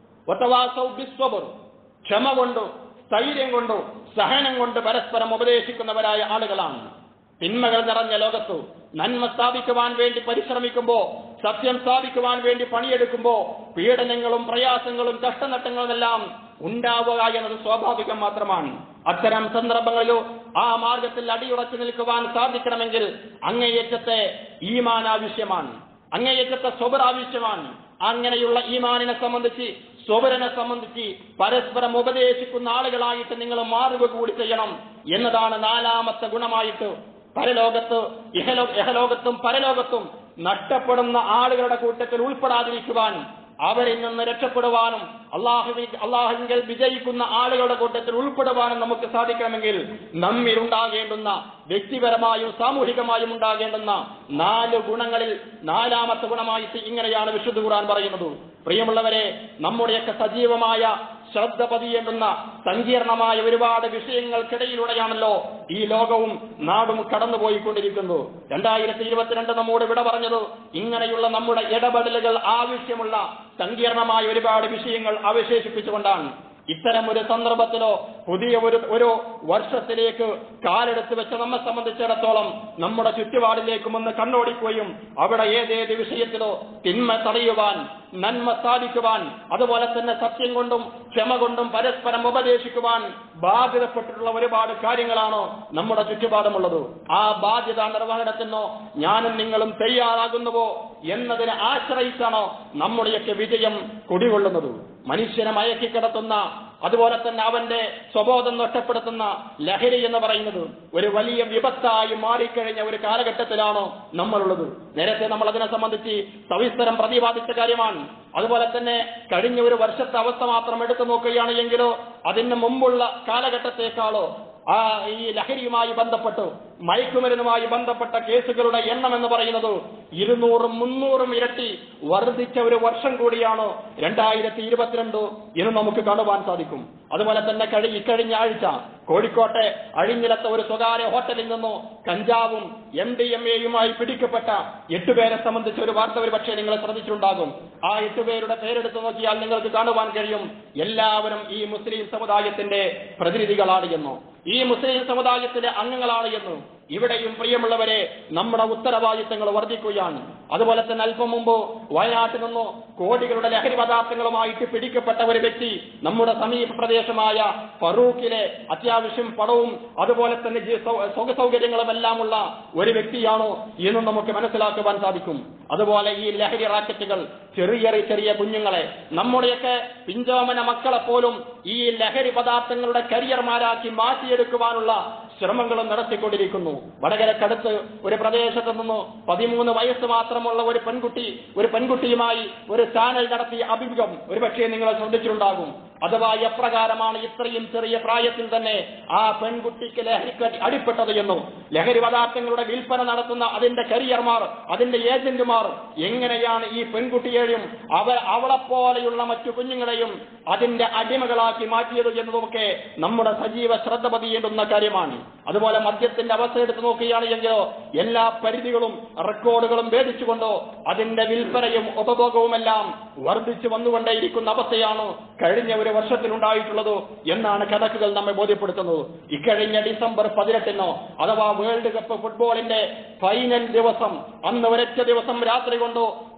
വതവാസൗ ബിസ്സബ്ർ. ക്ഷമ കൊണ്ട് സ്ഥൈര്യം കൊണ്ട് സഹനം കൊണ്ട് പരസ്പരം ഉപദേശിക്കുന്നവരായ ആളുകളാണ് തിന്മകൾ നിറഞ്ഞ ലോകത്ത് നന്മ സ്ഥാപിക്കുവാൻ വേണ്ടി പരിശ്രമിക്കുമ്പോ സത്യം സ്ഥാപിക്കുവാൻ വേണ്ടി പണിയെടുക്കുമ്പോ പീഡനങ്ങളും പ്രയാസങ്ങളും കഷ്ടനട്ടങ്ങളുമെല്ലാം ഉണ്ടാവുക എന്നത് സ്വാഭാവികം മാത്രമാണ് അത്തരം സന്ദർഭങ്ങളിലോ ആ മാർഗത്തിൽ അടിയുറച്ചു നിൽക്കുവാൻ സാധിക്കണമെങ്കിൽ അങ്ങേയറ്റത്തെ ഈമാൻ ആവശ്യമാണ് അങ്ങേയറ്റത്തെ സ്വബർ ആവശ്യമാണ് അങ്ങനെയുള്ള ഈമാനിനെ സംബന്ധിച്ച് സ്വബരനെ സംബന്ധിച്ച് പരസ്പരം ഉപദേശിക്കുന്ന ആളുകളായിട്ട് നിങ്ങൾ മാറുക കൂടി ചെയ്യണം എന്നതാണ് നാലാമത്തെ ഗുണമായിട്ട് പരലോകത്ത് ഇഹലോ ഇഹലോകത്തും പരലോകത്തും നഷ്ടപ്പെടുന്ന ആളുകളുടെ കൂട്ടത്തിൽ ഉൾപ്പെടാതിരിക്കുവാൻ അവരിൽ നിന്ന് രക്ഷപ്പെടുവാനും അള്ളാഹുവി അള്ളാഹുവിൽ വിജയിക്കുന്ന ആളുകളുടെ കൂട്ടത്തിൽ ഉൾപ്പെടുവാനും നമുക്ക് സാധിക്കണമെങ്കിൽ നമ്മിൽ ഉണ്ടാകേണ്ടുന്ന വ്യക്തിപരമായും സാമൂഹികമായും ഉണ്ടാകേണ്ടുന്ന നാല് ഗുണങ്ങളിൽ നാലാമത്തെ ഗുണമായിട്ട് ഇങ്ങനെയാണ് വിശുദ്ധ ഖുർആൻ പറയുന്നത് പ്രിയമുള്ളവരെ നമ്മുടെയൊക്കെ സജീവമായ ശ്രദ്ധ പതിയേണ്ടുന്ന സങ്കീർണമായ ഒരുപാട് വിഷയങ്ങൾക്കിടയിലൂടെയാണല്ലോ ഈ ലോകവും നാടും കടന്നുപോയിക്കൊണ്ടിരിക്കുന്നു രണ്ടായിരത്തി ഇരുപത്തിരണ്ട് നമ്മോട് വിട പറഞ്ഞത് ഇങ്ങനെയുള്ള നമ്മുടെ ഇടപെടലുകൾ ആവശ്യമുള്ള സങ്കീർണമായ ഒരുപാട് വിഷയങ്ങൾ അവശേഷിപ്പിച്ചുകൊണ്ടാണ് ഇത്തരം ഒരു സന്ദർഭത്തിലോ പുതിയ ഒരു ഒരു വർഷത്തിലേക്ക് കാലെടുത്ത് വെച്ച് നമ്മെ സംബന്ധിച്ചിടത്തോളം നമ്മുടെ ചുറ്റുപാടിലേക്കും ഒന്ന് കണ്ണോടിക്കുകയും അവിടെ ഏതേത് വിഷയത്തിലോ തിന്മ തടയുവാൻ നന്മ സ്ഥാപിക്കുവാൻ അതുപോലെ തന്നെ സത്യം കൊണ്ടും ക്ഷമ കൊണ്ടും പരസ്പരം ഉപദേശിക്കുവാൻ ബാധ്യതപ്പെട്ടിട്ടുള്ള ഒരുപാട് കാര്യങ്ങളാണോ നമ്മുടെ ചുറ്റുപാടുമുള്ളത് ആ ബാധ്യത നിർവഹണത്തിനോ ഞാനും നിങ്ങളും തയ്യാറാകുന്നുവോ എന്നതിനെ ആശ്രയിച്ചാണോ നമ്മുടെയൊക്കെ വിജയം കുടികൊള്ളുന്നത് മനുഷ്യനെ മയക്കിക്കിടത്തുന്ന അതുപോലെ തന്നെ അവന്റെ സ്വബോധം നഷ്ടപ്പെടുത്തുന്ന ലഹരി എന്ന് പറയുന്നത് ഒരു വലിയ വിപത്തായി മാറിക്കഴിഞ്ഞ ഒരു കാലഘട്ടത്തിലാണോ നമ്മളുള്ളത് നേരത്തെ നമ്മൾ അതിനെ സംബന്ധിച്ച് സവിസ്തരം പ്രതിപാദിച്ച കാര്യമാണ് അതുപോലെ തന്നെ കഴിഞ്ഞ ഒരു വർഷത്തെ അവസ്ഥ മാത്രം എടുത്തു നോക്കുകയാണ് എങ്കിലോ അതിന് മുമ്പുള്ള കാലഘട്ടത്തെക്കാളോ ആ ഈ ലഹരിയുമായി ബന്ധപ്പെട്ട് മയക്കുമരുന്നുമായി ബന്ധപ്പെട്ട കേസുകളുടെ എണ്ണം എന്ന് പറയുന്നത് ഇരുന്നൂറും മുന്നൂറും ഇരട്ടി വർദ്ധിച്ച ഒരു വർഷം കൂടിയാണ് രണ്ടായിരത്തി ഇരുപത്തിരണ്ട് എന്ന് നമുക്ക് കാണുവാൻ സാധിക്കും അതുപോലെ തന്നെ കഴി ഇക്കഴിഞ്ഞ ആഴ്ച കോഴിക്കോട്ടെ അഴിഞ്ഞിലത്തെ ഒരു സ്വകാര്യ ഹോട്ടലിൽ നിന്നോ കഞ്ചാവും എം ഡി എം എയുമായി പിടിക്കപ്പെട്ട എട്ടുപേരെ സംബന്ധിച്ച ഒരു വാർത്ത ഒരു പക്ഷേ നിങ്ങൾ ശ്രദ്ധിച്ചിട്ടുണ്ടാകും ആ എട്ടുപേരുടെ പേരെടുത്ത് നോക്കിയാൽ നിങ്ങൾക്ക് കാണുവാൻ കഴിയും എല്ലാവരും ഈ മുസ്ലിം സമുദായത്തിന്റെ പ്രതിനിധികളാണ് എന്നോ ഈ മുസ്ലിം സമുദായത്തിലെ അംഗങ്ങളാണ് എന്ന് ഇവിടെയും പ്രിയമുള്ളവരെ നമ്മുടെ ഉത്തരവാദിത്തങ്ങൾ വർദ്ധിക്കുകയാണ് അതുപോലെ തന്നെ അല്പം മുമ്പ് വയനാട്ടിൽ നിന്നോ കോടികളുടെ ലഹരി പദാർത്ഥങ്ങളുമായിട്ട് പിടിക്കപ്പെട്ട ഒരു വ്യക്തി നമ്മുടെ സമീപ പ്രദേശമായ ഫറൂഖിലെ അത്യാവശ്യം പണവും അതുപോലെ തന്നെ ജി- സൗ- സുഖ സൗകര്യങ്ങളും എല്ലാമുള്ള ഒരു വ്യക്തിയാണോ എന്നും നമുക്ക് മനസ്സിലാക്കുവാൻ സാധിക്കും അതുപോലെ ഈ ലഹരി റാക്കറ്റുകൾ ചെറിയ ചെറിയ കുഞ്ഞുങ്ങളെ നമ്മുടെയൊക്കെ പിഞ്ചോമന മക്കളെ പോലും ഈ ലഹരി പദാർത്ഥങ്ങളുടെ കരിയർമാരാക്കി മാറ്റിയെടുക്കുവാനുള്ള ശ്രമങ്ങളും നടത്തിക്കൊണ്ടിരിക്കുന്നു വടകരക്കടുത്ത് ഒരു പ്രദേശത്ത് നിന്ന് പതിമൂന്ന് വയസ്സ് മാത്രമുള്ള ഒരു പെൺകുട്ടി ഒരു പെൺകുട്ടിയുമായി ഒരു ചാനൽ നടത്തിയ അഭിമുഖം ഒരുപക്ഷെ നിങ്ങൾ ശ്രദ്ധിച്ചിട്ടുണ്ടാകും അഥവാ എപ്രകാരമാണ് ഇത്രയും ചെറിയ പ്രായത്തിൽ തന്നെ ആ പെൺകുട്ടിക്ക് ലഹരിക്ക് അടിപ്പെട്ടത് എന്നും ലഹരി പദാർത്ഥങ്ങളുടെ വിൽപ്പന നടത്തുന്ന അതിന്റെ കരിയർമാർ അതിന്റെ ഏജന്റുമാർ എങ്ങനെയാണ് ഈ പെൺകുട്ടിയെയും അവർ അവളെപ്പോലെയുള്ള മറ്റു കുഞ്ഞുങ്ങളെയും അതിന്റെ അടിമകളാക്കി മാറ്റിയത് എന്നതൊക്കെ നമ്മുടെ സജീവ ശ്രദ്ധ പതിയേണ്ടുന്ന കാര്യമാണ് അതുപോലെ മദ്യത്തിന്റെ അവസ്ഥ എടുത്ത് നോക്കുകയാണ് എങ്കിലോ എല്ലാ പരിധികളും റെക്കോർഡുകളും ഭേദിച്ചുകൊണ്ടോ അതിന്റെ വിൽപ്പനയും ഉപഭോഗവുമെല്ലാം വർദ്ധിച്ചു വന്നുകൊണ്ടേയിരിക്കുന്ന അവസ്ഥയാണ് കഴിഞ്ഞ ഒരു വർഷത്തിൽ ഉണ്ടായിട്ടുള്ളത് എന്നാണ് കണക്കുകൾ നമ്മെ ബോധ്യപ്പെടുത്തുന്നത് ഇക്കഴിഞ്ഞ ഡിസംബർ പതിനെട്ടിനോ അഥവാ വേൾഡ് കപ്പ് ഫുട്ബോളിന്റെ ഫൈനൽ ദിവസം അന്ന് ഒരൊറ്റ ദിവസം രാത്രി കൊണ്ടോ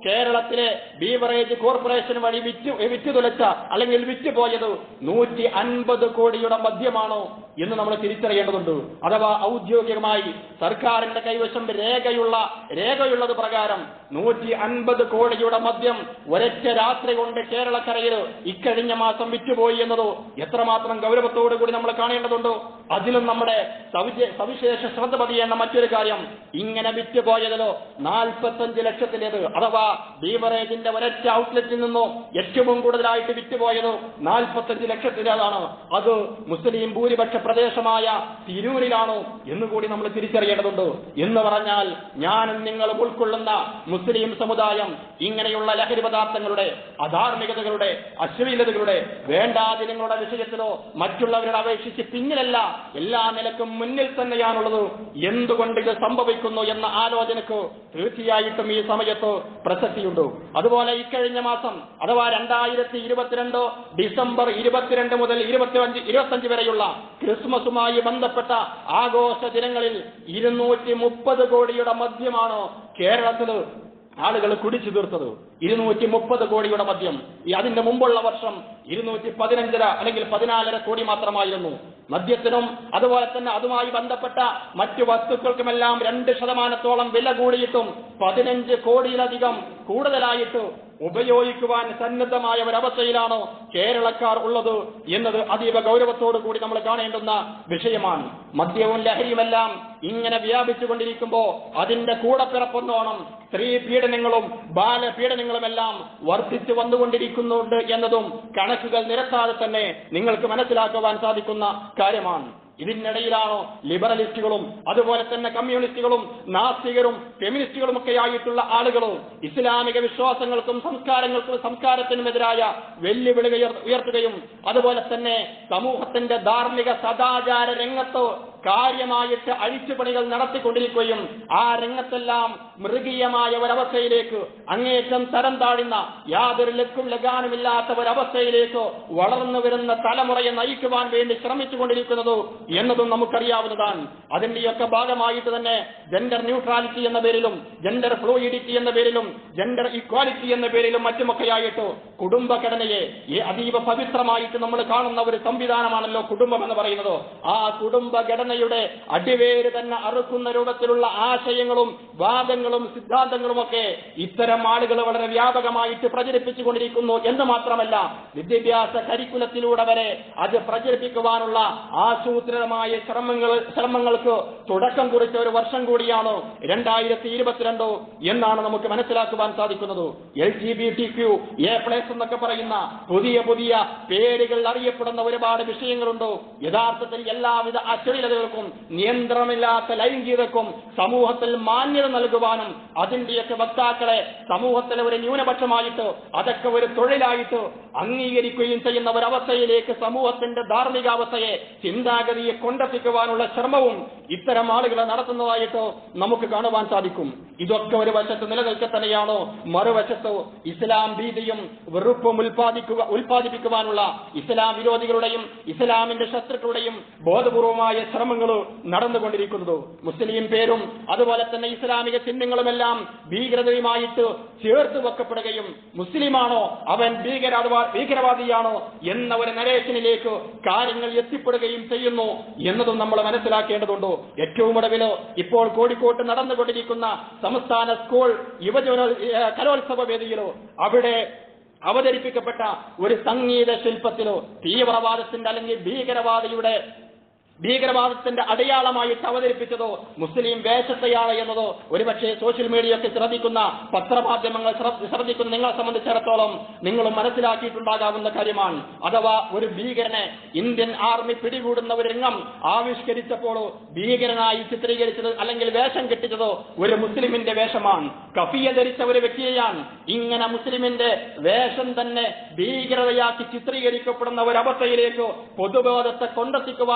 കേരളത്തിലെ ബീവറേജ് കോർപ്പറേഷൻ വഴി വിറ്റ് വിറ്റ് തുലച്ച അല്ലെങ്കിൽ വിറ്റ് പോയത് നൂറ്റി അൻപത് കോടിയുടെ മദ്യമാണോ എന്ന് നമ്മൾ തിരിച്ചറിയേണ്ടതുണ്ട് അഥവാ ഔദ്യോഗികമായി സർക്കാരിന്റെ കൈവശം രേഖയുള്ള രേഖയുള്ളത് പ്രകാരം നൂറ്റി അൻപത് കോടിയുടെ മദ്യം ഒരൊറ്റ രാത്രി കൊണ്ട് കേരളക്കരയിൽ ഇക്കഴിഞ്ഞ മാസം വിറ്റുപോയി എന്നത് എത്രമാത്രം ഗൗരവത്തോടു കൂടി നമ്മൾ കാണേണ്ടതുണ്ടോ അതിലും നമ്മുടെ സവിശേ- സവിശേഷ ശ്രദ്ധ പതിയേണ്ട മറ്റൊരു കാര്യം ഇങ്ങനെ വിറ്റുപോയതിലോ നാൽപ്പത്തഞ്ച് ലക്ഷത്തിലേത് അഥവാ ബീവറേജിന്റെ ഒരൊറ്റ ഔട്ട്ലെറ്റിൽ നിന്നോ ഏറ്റവും കൂടുതലായിട്ട് വിറ്റുപോയത് നാൽപ്പത്തഞ്ച് ലക്ഷത്തിലേതാണ് അത് മുസ്ലിം ഭൂരിപക്ഷ പ്രദേശമായ തിരൂരിലാണോ എന്നുകൂടി നമ്മൾ തിരിച്ചറിയേണ്ടതുണ്ട് എന്ന് പറഞ്ഞാൽ ഞാനും നിങ്ങളും ഉൾക്കൊള്ളുന്ന മുസ്ലിം സമുദായം ഇങ്ങനെയുള്ള ലഹരി പദാർത്ഥങ്ങളുടെ അധാർമികതകളുടെ അശ്ലീലതകളുടെ വേണ്ടാദിനങ്ങളുടെ വിഷയത്തിലോ മറ്റുള്ളവരുടെ അപേക്ഷിച്ച് പിന്നിലല്ല എല്ലാ നിലക്കും മുന്നിൽ തന്നെയാണുള്ളത് എന്തുകൊണ്ട് ഇത് സംഭവിക്കുന്നു എന്ന ആലോചനക്ക് തീർച്ചയായിട്ടും ഈ സമയത്ത് പ്രസക്തിയുണ്ട് അതുപോലെ ഇക്കഴിഞ്ഞ മാസം അഥവാ രണ്ടായിരത്തി ഇരുപത്തിരണ്ട് ഡിസംബർ ഇരുപത്തിരണ്ട് മുതൽ ഇരുപത്തിയഞ്ച് ഇരുപത്തഞ്ച് വരെയുള്ള ക്രിസ്മസുമായി ബന്ധപ്പെട്ട ആഘോഷ ദിനങ്ങളിൽ ഇരുന്നൂറ്റി മുപ്പത് കോടിയുടെ മദ്യമാണ് കേരളത്തിൽ ആളുകൾ കുടിച്ചു തീർത്തത് ഇരുന്നൂറ്റി മുപ്പത് കോടിയുടെ മദ്യം ഈ അതിന്റെ മുമ്പുള്ള വർഷം ഇരുന്നൂറ്റി പതിനഞ്ചര അല്ലെങ്കിൽ പതിനാലര കോടി മാത്രമായിരുന്നു മദ്യത്തിനും അതുപോലെ തന്നെ അതുമായി ബന്ധപ്പെട്ട മറ്റു വസ്തുക്കൾക്കുമെല്ലാം രണ്ട് ശതമാനത്തോളം വില കൂടിയിട്ടും പതിനഞ്ച് കോടിയിലധികം കൂടുതലായിട്ട് ഉപയോഗിക്കുവാൻ സന്നദ്ധമായ ഒരവസ്ഥയിലാണോ കേരളക്കാർ ഉള്ളത് എന്നത് അതീവ ഗൗരവത്തോടു കൂടി നമ്മൾ കാണേണ്ടുന്ന വിഷയമാണ് മദ്യവും ലഹരിയുമെല്ലാം ഇങ്ങനെ വ്യാപിച്ചുകൊണ്ടിരിക്കുമ്പോ അതിന്റെ കൂടപ്പിറപ്പൊന്നോണം സ്ത്രീ പീഡനങ്ങളും ബാലപീഡനങ്ങളുമെല്ലാം വർദ്ധിച്ചു വന്നുകൊണ്ടിരിക്കുന്നുണ്ട് എന്നതും കണക്കുകൾ നിരത്താതെ തന്നെ നിങ്ങൾക്ക് മനസ്സിലാക്കുവാൻ സാധിക്കുന്ന കാര്യമാണ് ഇതിനിടയിലാണോ ലിബറലിസ്റ്റുകളും അതുപോലെ തന്നെ കമ്മ്യൂണിസ്റ്റുകളും നാസ്തികരും ഫെമിനിസ്റ്റുകളും ഒക്കെ ആയിട്ടുള്ള ആളുകളും ഇസ്ലാമിക വിശ്വാസങ്ങൾക്കും സംസ്കാരങ്ങൾക്കും സംസ്കാരത്തിനുമെതിരായ വെല്ലുവിളികൾ ഉയർ- ഉയർത്തുകയും അതുപോലെ തന്നെ സമൂഹത്തിന്റെ ധാർമ്മിക സദാചാര രംഗത്ത് കാര്യമായിട്ട് അഴിച്ചുപണികൾ നടത്തിക്കൊണ്ടിരിക്കുകയും ആ രംഗത്തെല്ലാം മൃഗീയമായ ഒരവസ്ഥയിലേക്ക് അങ്ങേറ്റം തരം താഴുന്ന യാതൊരു ലക്കും ലഗാനുമില്ലാത്ത ഒരവസ്ഥയിലേക്ക് വളർന്നു വരുന്ന തലമുറയെ നയിക്കുവാൻ വേണ്ടി ശ്രമിച്ചുകൊണ്ടിരിക്കുന്നത് എന്നതും നമുക്കറിയാവുന്നതാണ് അതിന്റെയൊക്കെ ഭാഗമായിട്ട് തന്നെ ജെൻഡർ ന്യൂട്രാലിറ്റി എന്ന പേരിലും ജെൻഡർ ഫ്ലൂയിഡിറ്റി എന്ന പേരിലും ജെൻഡർ ഇക്വാലിറ്റി എന്ന പേരിലും മറ്റുമൊക്കെയായിട്ട് കുടുംബഘടനയെ ഈ അതീവ പവിത്രമായിട്ട് നമ്മൾ കാണുന്ന ഒരു സംവിധാനമാണല്ലോ കുടുംബം എന്ന് പറയുന്നത് ആ കുടുംബഘടനയുടെ അടിവേര് തന്നെ അറുക്കുന്ന രൂപത്തിലുള്ള ആശയങ്ങളും വാദങ്ങളും സിദ്ധാന്തങ്ങളുമൊക്കെ ഇത്തരം ആളുകൾ വളരെ വ്യാപകമായിട്ട് പ്രചരിപ്പിച്ചുകൊണ്ടിരിക്കുന്നു എന്ന് മാത്രമല്ല വിദ്യാഭ്യാസ കരിക്കുലത്തിലൂടെ വരെ അത് പ്രചരിപ്പിക്കുവാനുള്ള ആസൂത്രിതമായ ശ്രമങ്ങൾ ശ്രമങ്ങൾക്ക് തുടക്കം കുറിച്ച ഒരു വർഷം കൂടിയാണ് രണ്ടായിരത്തി ഇരുപത്തിരണ്ട് എന്നാണ് നമുക്ക് മനസ്സിലാക്കുവാൻ സാധിക്കുന്നത് L G B T Q A plus എന്നൊക്കെ പറയുന്ന പുതിയ പുതിയ പേരുകൾ അറിയപ്പെടുന്ന ഒരുപാട് വിഷയങ്ങളുണ്ട് യഥാർത്ഥത്തിൽ എല്ലാവിധ അശ്ലീലതകൾക്കും നിയന്ത്രണമില്ലാത്ത ലൈംഗികതക്കും സമൂഹത്തിൽ മാന്യത നൽകുവാനും അതിന്റെയൊക്കെ വക്താക്കളെ സമൂഹത്തിലെ ഒരു ന്യൂനപക്ഷമായിട്ട് അതൊക്കെ ഒരു തൊഴിലായിട്ട് അംഗീകരിക്കുകയും ചെയ്യുന്ന ഒരവസ്ഥയിലേക്ക് സമൂഹത്തിന്റെ ധാർമ്മികാവസ്ഥയെ ചിന്താഗതിയെ കൊണ്ടെത്തിക്കുവാനുള്ള ശ്രമവും ഇത്തരം ആളുകൾ നടത്തുന്നതായിട്ട് നമുക്ക് കാണുവാൻ സാധിക്കും ഇതൊക്കെ ഒരു വശത്ത് നിലനിൽക്കെ തന്നെയാണോ മറുവശത്ത് ഇസ്ലാം ഭീതിയും വെറുപ്പും ഉൽപ്പാദിക്കുക ഉൽപ്പാദിപ്പിക്കുവാനുള്ള ഇസ്ലാം വിരോധികളുടെയും ഇസ്ലാമിന്റെ ശത്രുക്കളുടെയും ബോധപൂർവമായ ശ്രമങ്ങൾ നടന്നുകൊണ്ടിരിക്കുന്നത് മുസ്ലിം പേരും അതുപോലെ തന്നെ ഇസ്ലാമിക ചിഹ്നങ്ങളുമെല്ലാം ഭീകരതയുമായിട്ട് ചേർത്ത് വെക്കപ്പെടുകയും മുസ്ലിമാണോ അവൻ ഭീകരവാ ഭീകരവാദിയാണോ എന്ന ഒരു നരേഷനിലേക്ക് കാര്യങ്ങൾ എത്തിപ്പെടുകയും ചെയ്യുന്നു എന്നതും നമ്മൾ മനസ്സിലാക്കേണ്ടതുണ്ട് ഏറ്റവും ഒടുവിലോ ഇപ്പോൾ കോഴിക്കോട്ട് നടന്നുകൊണ്ടിരിക്കുന്ന സംസ്ഥാന സ്കൂൾ യുവജന ഏഹ്, കലോത്സവ വേദിയിലോ അവിടെ അവതരിപ്പിക്കപ്പെട്ട ഒരു സംഗീത ശില്പത്തിലോ തീവ്രവാദത്തിന്റെ അല്ലെങ്കിൽ ഭീകരവാദിയുടെ ഭീകരവാദത്തിന്റെ അടയാളമായിട്ട് അവതരിപ്പിച്ചതോ മുസ്ലിം വേഷത്തെയാണ് എന്നതോ ഒരുപക്ഷെ സോഷ്യൽ മീഡിയ ഒക്കെ ശ്രദ്ധിക്കുന്ന പത്രമാധ്യമങ്ങൾ ശ്ര- ശ്രദ്ധിക്കുന്ന നിങ്ങളെ സംബന്ധിച്ചിടത്തോളം നിങ്ങൾ മനസ്സിലാക്കിയിട്ടുണ്ടാകാവുന്ന കാര്യമാണ് അഥവാ ഒരു ഭീകരനെ ഇന്ത്യൻ ആർമി പിടികൂടുന്ന ഒരു രംഗം ആവിഷ്കരിച്ചപ്പോൾ ഭീകരനായി ചിത്രീകരിച്ചത് അല്ലെങ്കിൽ വേഷം കെട്ടിച്ചതോ ഒരു മുസ്ലിമിന്റെ വേഷമാണ് കഫിയ ധരിച്ച ഒരു വ്യക്തിയെയാണ് ഇങ്ങനെ മുസ്ലിമിന്റെ വേഷം തന്നെ ഭീകരതയാക്കി ചിത്രീകരിക്കപ്പെടുന്ന ഒരവസ്ഥയിലേക്ക് പൊതുബോധത്തെ കൊണ്ടെത്തിക്കുവാനുള്ള കൊണ്ടുവരുവാനുള്ള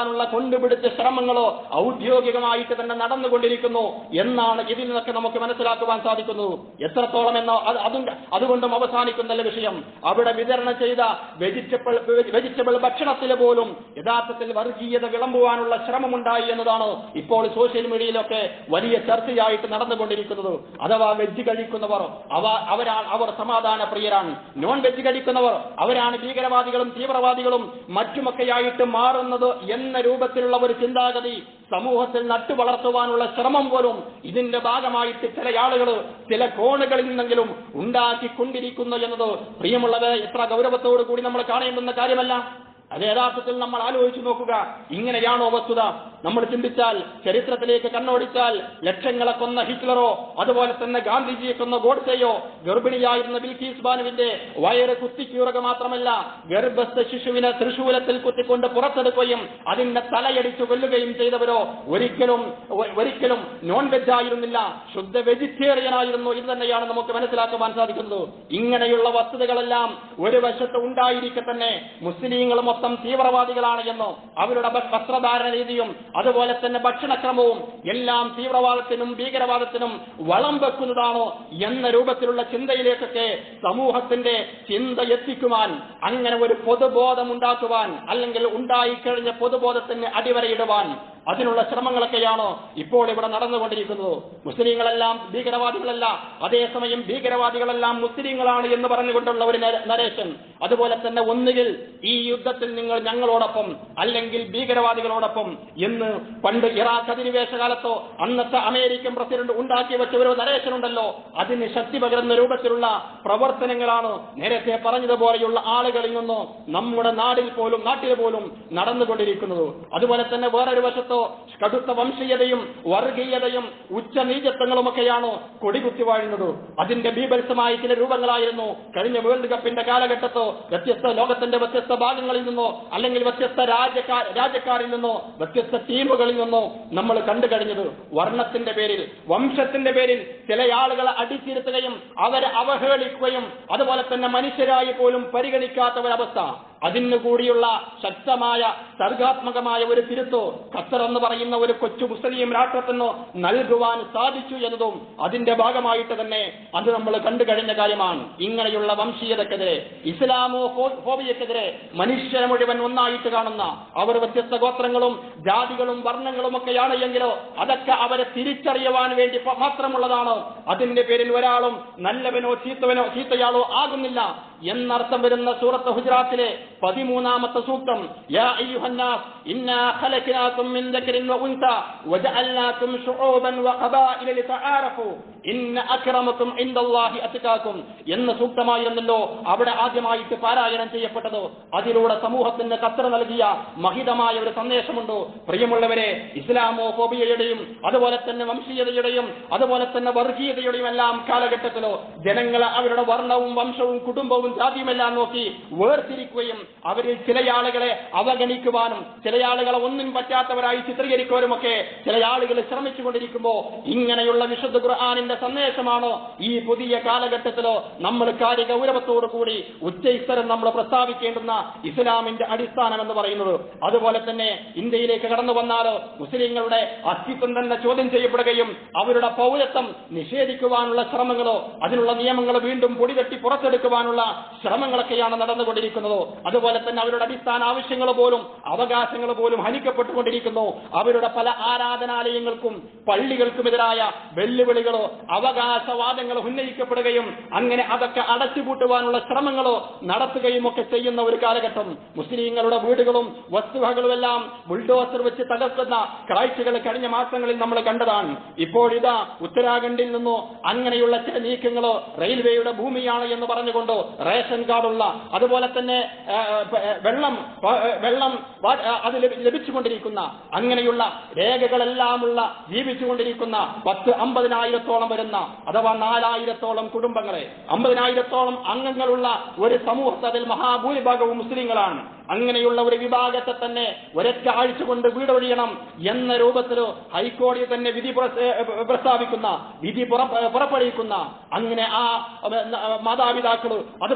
കണ്ടുപിടിച്ച ശ്രമങ്ങളോ ഔദ്യോഗികമായിട്ട് തന്നെ നടന്നുകൊണ്ടിരിക്കുന്നു എന്നാണ് ഇതിൽ നിന്നൊക്കെ നമുക്ക് മനസ്സിലാക്കുവാൻ സാധിക്കുന്നത് എത്രത്തോളം എന്നോ അത് അതും അതുകൊണ്ടും അവസാനിക്കുന്നല്ല വിഷയം അവിടെ വിതരണം ചെയ്ത വെജിറ്റബിൾ വെജിറ്റബിൾ ഭക്ഷണത്തിൽ പോലും യഥാർത്ഥത്തിൽ വർഗീയത വിളമ്പുവാനുള്ള ശ്രമമുണ്ടായി എന്നതാണ് ഇപ്പോൾ സോഷ്യൽ മീഡിയയിലൊക്കെ വലിയ ചർച്ചയായിട്ട് നടന്നുകൊണ്ടിരിക്കുന്നത് അഥവാ വെജ് കഴിക്കുന്നവർ അവ അവരാണ് അവർ സമാധാന പ്രിയരാണ് നോൺ വെജ് കഴിക്കുന്നവർ അവരാണ് ഭീകരവാദികളും തീവ്രവാദികളും മറ്റുമൊക്കെയായിട്ട് മാറുന്നത് എന്ന രൂപത്തിലുള്ള ഒരു ചിന്താഗതി സമൂഹത്തിൽ നട്ടുവളർത്തുവാനുള്ള ശ്രമം പോലും ഇതിന്റെ ഭാഗമായിട്ട് ചില ആളുകൾ ചില കോണുകളിൽ നിന്നെങ്കിലും ഉണ്ടാക്കിക്കൊണ്ടിരിക്കുന്നു എന്നത് പ്രിയമുള്ളവരെ എത്ര ഗൗരവത്തോടു കൂടി നമ്മൾ കാണേണ്ടുന്ന കാര്യമല്ല അത് യഥാർത്ഥത്തിൽ നമ്മൾ ആലോചിച്ചു നോക്കുക ഇങ്ങനെയാണോ വസ്തുത നമ്മൾ ചിന്തിച്ചാൽ ചരിത്രത്തിലേക്ക് കണ്ണോടിച്ചാൽ ലക്ഷങ്ങളെ കൊന്ന ഹിറ്റ്ലറോ അതുപോലെ തന്നെ ഗാന്ധിജിയെ കൊന്ന ഗോഡ്സെയോ ഗർഭിണിയായിരുന്ന ബിൽക്കീസ് ബാനുവിന്റെ വയറ് കുത്തിക്കീറുക മാത്രമല്ല ഗർഭസ്ഥ ശിശുവിനെ തൃശൂലത്തിൽ കുത്തിക്കൊണ്ട് പുറത്തെടുക്കുകയും അതിന്റെ തലയടിച്ചു കൊല്ലുകയും ചെയ്തവരോ ഒരിക്കലും ഒ- ഒരിക്കലും നോൺ വെജ് ആയിരുന്നില്ല ശുദ്ധ വെജിറ്റേറിയൻ ആയിരുന്നു ഇത് തന്നെയാണ് നമുക്ക് മനസ്സിലാക്കുവാൻ സാധിക്കുന്നത് ഇങ്ങനെയുള്ള വസ്തുതകളെല്ലാം ഒരു വശത്ത് ഉണ്ടായിരിക്കെ തന്നെ മുസ്ലിങ്ങൾ മൊത്തം തീവ്രവാദികളാണ് എന്നോ അവരുടെ ഭ- വസ്ത്രധാരണ രീതിയും അതുപോലെ തന്നെ ഭക്ഷണക്രമവും എല്ലാം തീവ്രവാദത്തിനും ഭീകരവാദത്തിനും വളം വെക്കുന്നതാണോ എന്ന രൂപത്തിലുള്ള ചിന്തയിലേക്കൊക്കെ സമൂഹത്തിന്റെ ചിന്ത എത്തിക്കുവാൻ അങ്ങനെ ഒരു പൊതുബോധം ഉണ്ടാക്കുവാൻ അല്ലെങ്കിൽ ഉണ്ടായിക്കഴിഞ്ഞ പൊതുബോധത്തിന് അടിവരയിടുവാൻ അതിനുള്ള ശ്രമങ്ങളൊക്കെയാണോ ഇപ്പോൾ ഇവിടെ നടന്നുകൊണ്ടിരിക്കുന്നത് മുസ്ലിങ്ങളെല്ലാം ഭീകരവാദികളല്ല അതേസമയം ഭീകരവാദികളെല്ലാം മുസ്ലിങ്ങളാണ് എന്ന് പറഞ്ഞുകൊണ്ടുള്ള ഒരു നര- നരേഷൻ അതുപോലെ തന്നെ ഒന്നുകിൽ ഈ യുദ്ധത്തിൽ നിങ്ങൾ ഞങ്ങളോടൊപ്പം അല്ലെങ്കിൽ ഭീകരവാദികളോടൊപ്പം എന്ന് പണ്ട് ഇറാഖ് അധിനിവേശ കാലത്തോ അന്നത്തെ അമേരിക്കൻ പ്രസിഡന്റ് ഉണ്ടാക്കി വെച്ച ഒരു നരേഷൻ ഉണ്ടല്ലോ അതിന് ശക്തി പകരുന്ന രൂപത്തിലുള്ള പ്രവർത്തനങ്ങളാണ് നേരത്തെ പറഞ്ഞതുപോലെയുള്ള ആളുകളിൽ നിന്നോ നമ്മുടെ നാടിൽ പോലും നാട്ടിൽ പോലും നടന്നുകൊണ്ടിരിക്കുന്നത് അതുപോലെ തന്നെ വേറൊരു വശത്തോ കടുത്ത വംശീയതയും വർഗീയതയും ഉച്ചനീചത്വങ്ങളുമൊക്കെയാണ് കൊടികുത്തി വാഴുന്നത് അതിന്റെ ബീഭത്സമായ ചില രൂപങ്ങളായിരുന്നു കഴിഞ്ഞ വേൾഡ് കപ്പിന്റെ കാലഘട്ടത്തോ വ്യത്യസ്ത ലോകത്തിന്റെ വ്യത്യസ്ത ഭാഗങ്ങളിൽ നിന്നോ അല്ലെങ്കിൽ വ്യത്യസ്ത രാജ്യക്കാർ രാജ്യക്കാരിൽ നിന്നോ വ്യത്യസ്ത ടീമുകളിൽ നിന്നോ നമ്മൾ കണ്ടു കഴിഞ്ഞത് വർണ്ണത്തിന്റെ പേരിൽ വംശത്തിന്റെ പേരിൽ ചില ആളുകളെ അടിച്ചിരുത്തുകയും അവരെ അവഹേളിക്കുകയും അതുപോലെ തന്നെ മനുഷ്യരായി പോലും പരിഗണിക്കാത്ത ഒരവസ്ഥ അതിനു കൂടിയുള്ള ശക്തമായ സർഗാത്മകമായ ഒരു തിരുത്തോ ഖത്തർ എന്ന് പറയുന്ന ഒരു കൊച്ചു മുസ്ലിം രാഷ്ട്രത്തിനോ നൽകുവാൻ സാധിച്ചു എന്നതും അതിന്റെ ഭാഗമായിട്ട് തന്നെ അത് നമ്മൾ കണ്ടു കഴിഞ്ഞ കാര്യമാണ് ഇങ്ങനെയുള്ള വംശീയതക്കെതിരെ ഇസ്ലാമോ ഫോ- ഫോബിയക്കെതിരെ മനുഷ്യരെ മുഴുവൻ ഒന്നായിട്ട് കാണുന്ന അവർ വ്യത്യസ്ത ഗോത്രങ്ങളും ജാതികളും വർണ്ണങ്ങളും ഒക്കെയാണ് എങ്കിലോ അതൊക്കെ അവരെ തിരിച്ചറിയുവാൻ വേണ്ടി പ- മാത്രമുള്ളതാണ് അതിന്റെ പേരിൽ ഒരാളും നല്ലവനോ ചീത്തവനോ ചീത്തയാളോ ആകുന്നില്ല എന്നർത്ഥം വരുന്ന സൂറത്ത് ഹുജറാത്തിലെ പതിമൂന്നാമത്തെ സൂക്തം യാ അയ്യുഹന്നാസ് ഇന്നാ ഖലഖനാകും മിൻ ദക്രിൻ വ ഉൻസ വജഅൽനാകും ശുഊബൻ വ ഖബായില ലിതആറഫു ഇന്ന അക്രമക്കും ഇൻദല്ലാഹി അത്കാക്കും എന്ന സൂക്തമായിരുന്നല്ലോ അവിടെ ആദ്യമായിട്ട് പാരായണം ചെയ്യപ്പെട്ടത് അതിലൂടെ സമൂഹത്തിന് കത്തറ നൽകിയ മഹിതമായ ഒരു സന്ദേശമുണ്ട് പ്രിയമുള്ളവരെ ഇസ്ലാമോ ഫോബിയയുടെയും അതുപോലെ തന്നെ വംശീയതയുടെയും അതുപോലെ തന്നെ വർഗീയതയുടെയും എല്ലാം കാലഘട്ടത്തിലോ ജനങ്ങളെ അവരുടെ വർണ്ണവും വംശവും കുടുംബവും ജാതിയുമെല്ലാം നോക്കി വേർതിരിക്കുകയും അവരിൽ ചില ആളുകളെ അവഗണിക്കുവാനും ചില ആളുകളെ ഒന്നും പറ്റാത്തവരായി ചിത്രീകരിക്കുവാനും ഒക്കെ ചില ആളുകൾ ശ്രമിച്ചുകൊണ്ടിരിക്കുമ്പോ ഇങ്ങനെയുള്ള വിശുദ്ധ ഖുർആാനിന്റെ സന്ദേശമാണോ ഈ പുതിയ കാലഘട്ടത്തിലോ നമ്മൾ കാര്യ ഗൗരവത്തോടു കൂടി ഉച്ചയിസ്തരം നമ്മൾ പ്രസ്താവിക്കേണ്ടുന്ന ഇസ്ലാമിന്റെ അടിസ്ഥാനം എന്ന് പറയുന്നത് അതുപോലെ തന്നെ ഇന്ത്യയിലേക്ക് കടന്നു വന്നാലോ മുസ്ലിങ്ങളുടെ അസ്തിത്വം തന്നെ ചോദ്യം ചെയ്യപ്പെടുകയും അവരുടെ പൗരത്വം നിഷേധിക്കുവാനുള്ള ശ്രമങ്ങളോ അതിനുള്ള നിയമങ്ങൾ വീണ്ടും പൊടിതട്ടി പുറത്തെടുക്കുവാനുള്ള ശ്രമങ്ങളൊക്കെയാണ് നടന്നുകൊണ്ടിരിക്കുന്നത് അതുപോലെ തന്നെ അവരുടെ അടിസ്ഥാന ആവശ്യങ്ങൾ പോലും അവകാശങ്ങൾ പോലും ഹനിക്കപ്പെട്ടുകൊണ്ടിരിക്കുന്നു അവരുടെ പല ആരാധനാലയങ്ങൾക്കും പള്ളികൾക്കുമെതിരായ വെല്ലുവിളികളോ അവകാശവാദങ്ങളോ ഉന്നയിക്കപ്പെടുകയും അങ്ങനെ അതൊക്കെ അടച്ചുപൂട്ടുവാനുള്ള ശ്രമങ്ങളോ നടത്തുകയും ഒക്കെ ചെയ്യുന്ന ഒരു കാലഘട്ടം മുസ്ലിങ്ങളുടെ വീടുകളും വസ്തുവകകളും എല്ലാം ബുൾഡോസർ വെച്ച് തകർക്കുന്ന കാഴ്ചകൾ കഴിഞ്ഞ മാസങ്ങളിൽ നമ്മൾ കണ്ടതാണ് ഇപ്പോഴിതാ ഉത്തരാഖണ്ഡിൽ നിന്നോ അങ്ങനെയുള്ള ചില നീക്കങ്ങളോ റെയിൽവേയുടെ ഭൂമിയാണ് എന്ന് പറഞ്ഞുകൊണ്ട് റേഷൻ കാർഡുള്ള അതുപോലെ തന്നെ ആ, പ- വെള്ളം പ- വെള്ളം വാ- ആ, അത് ലഭി- ലഭിച്ചുകൊണ്ടിരിക്കുന്ന അങ്ങനെയുള്ള രേഖകളെല്ലാമുള്ള ജീവിച്ചുകൊണ്ടിരിക്കുന്ന പത്ത് അമ്പതിനായിരത്തോളം വരുന്ന അഥവാ നാലായിരത്തോളം കുടുംബങ്ങളെ അമ്പതിനായിരത്തോളം അംഗങ്ങളുള്ള ഒരു സമൂഹത്തെ അതിൽ മഹാഭൂരിഭാഗവും മുസ്ലിങ്ങളാണ് അങ്ങനെയുള്ള ഒരു വിഭാഗത്തെ തന്നെ ഒരൊറ്റ ആഴ്ച കൊണ്ട് വീടൊഴിയണം എന്ന രൂപത്തിൽ ഹൈക്കോടതി തന്നെ വിധി പുറ- ഏ, പ്രസ്താവിക്കുന്ന വിധി പുറ- പുറപ്പെടുവിക്കുന്ന അങ്ങനെ ആ ഏ, മാതാപിതാക്കൾ അതുപോലെ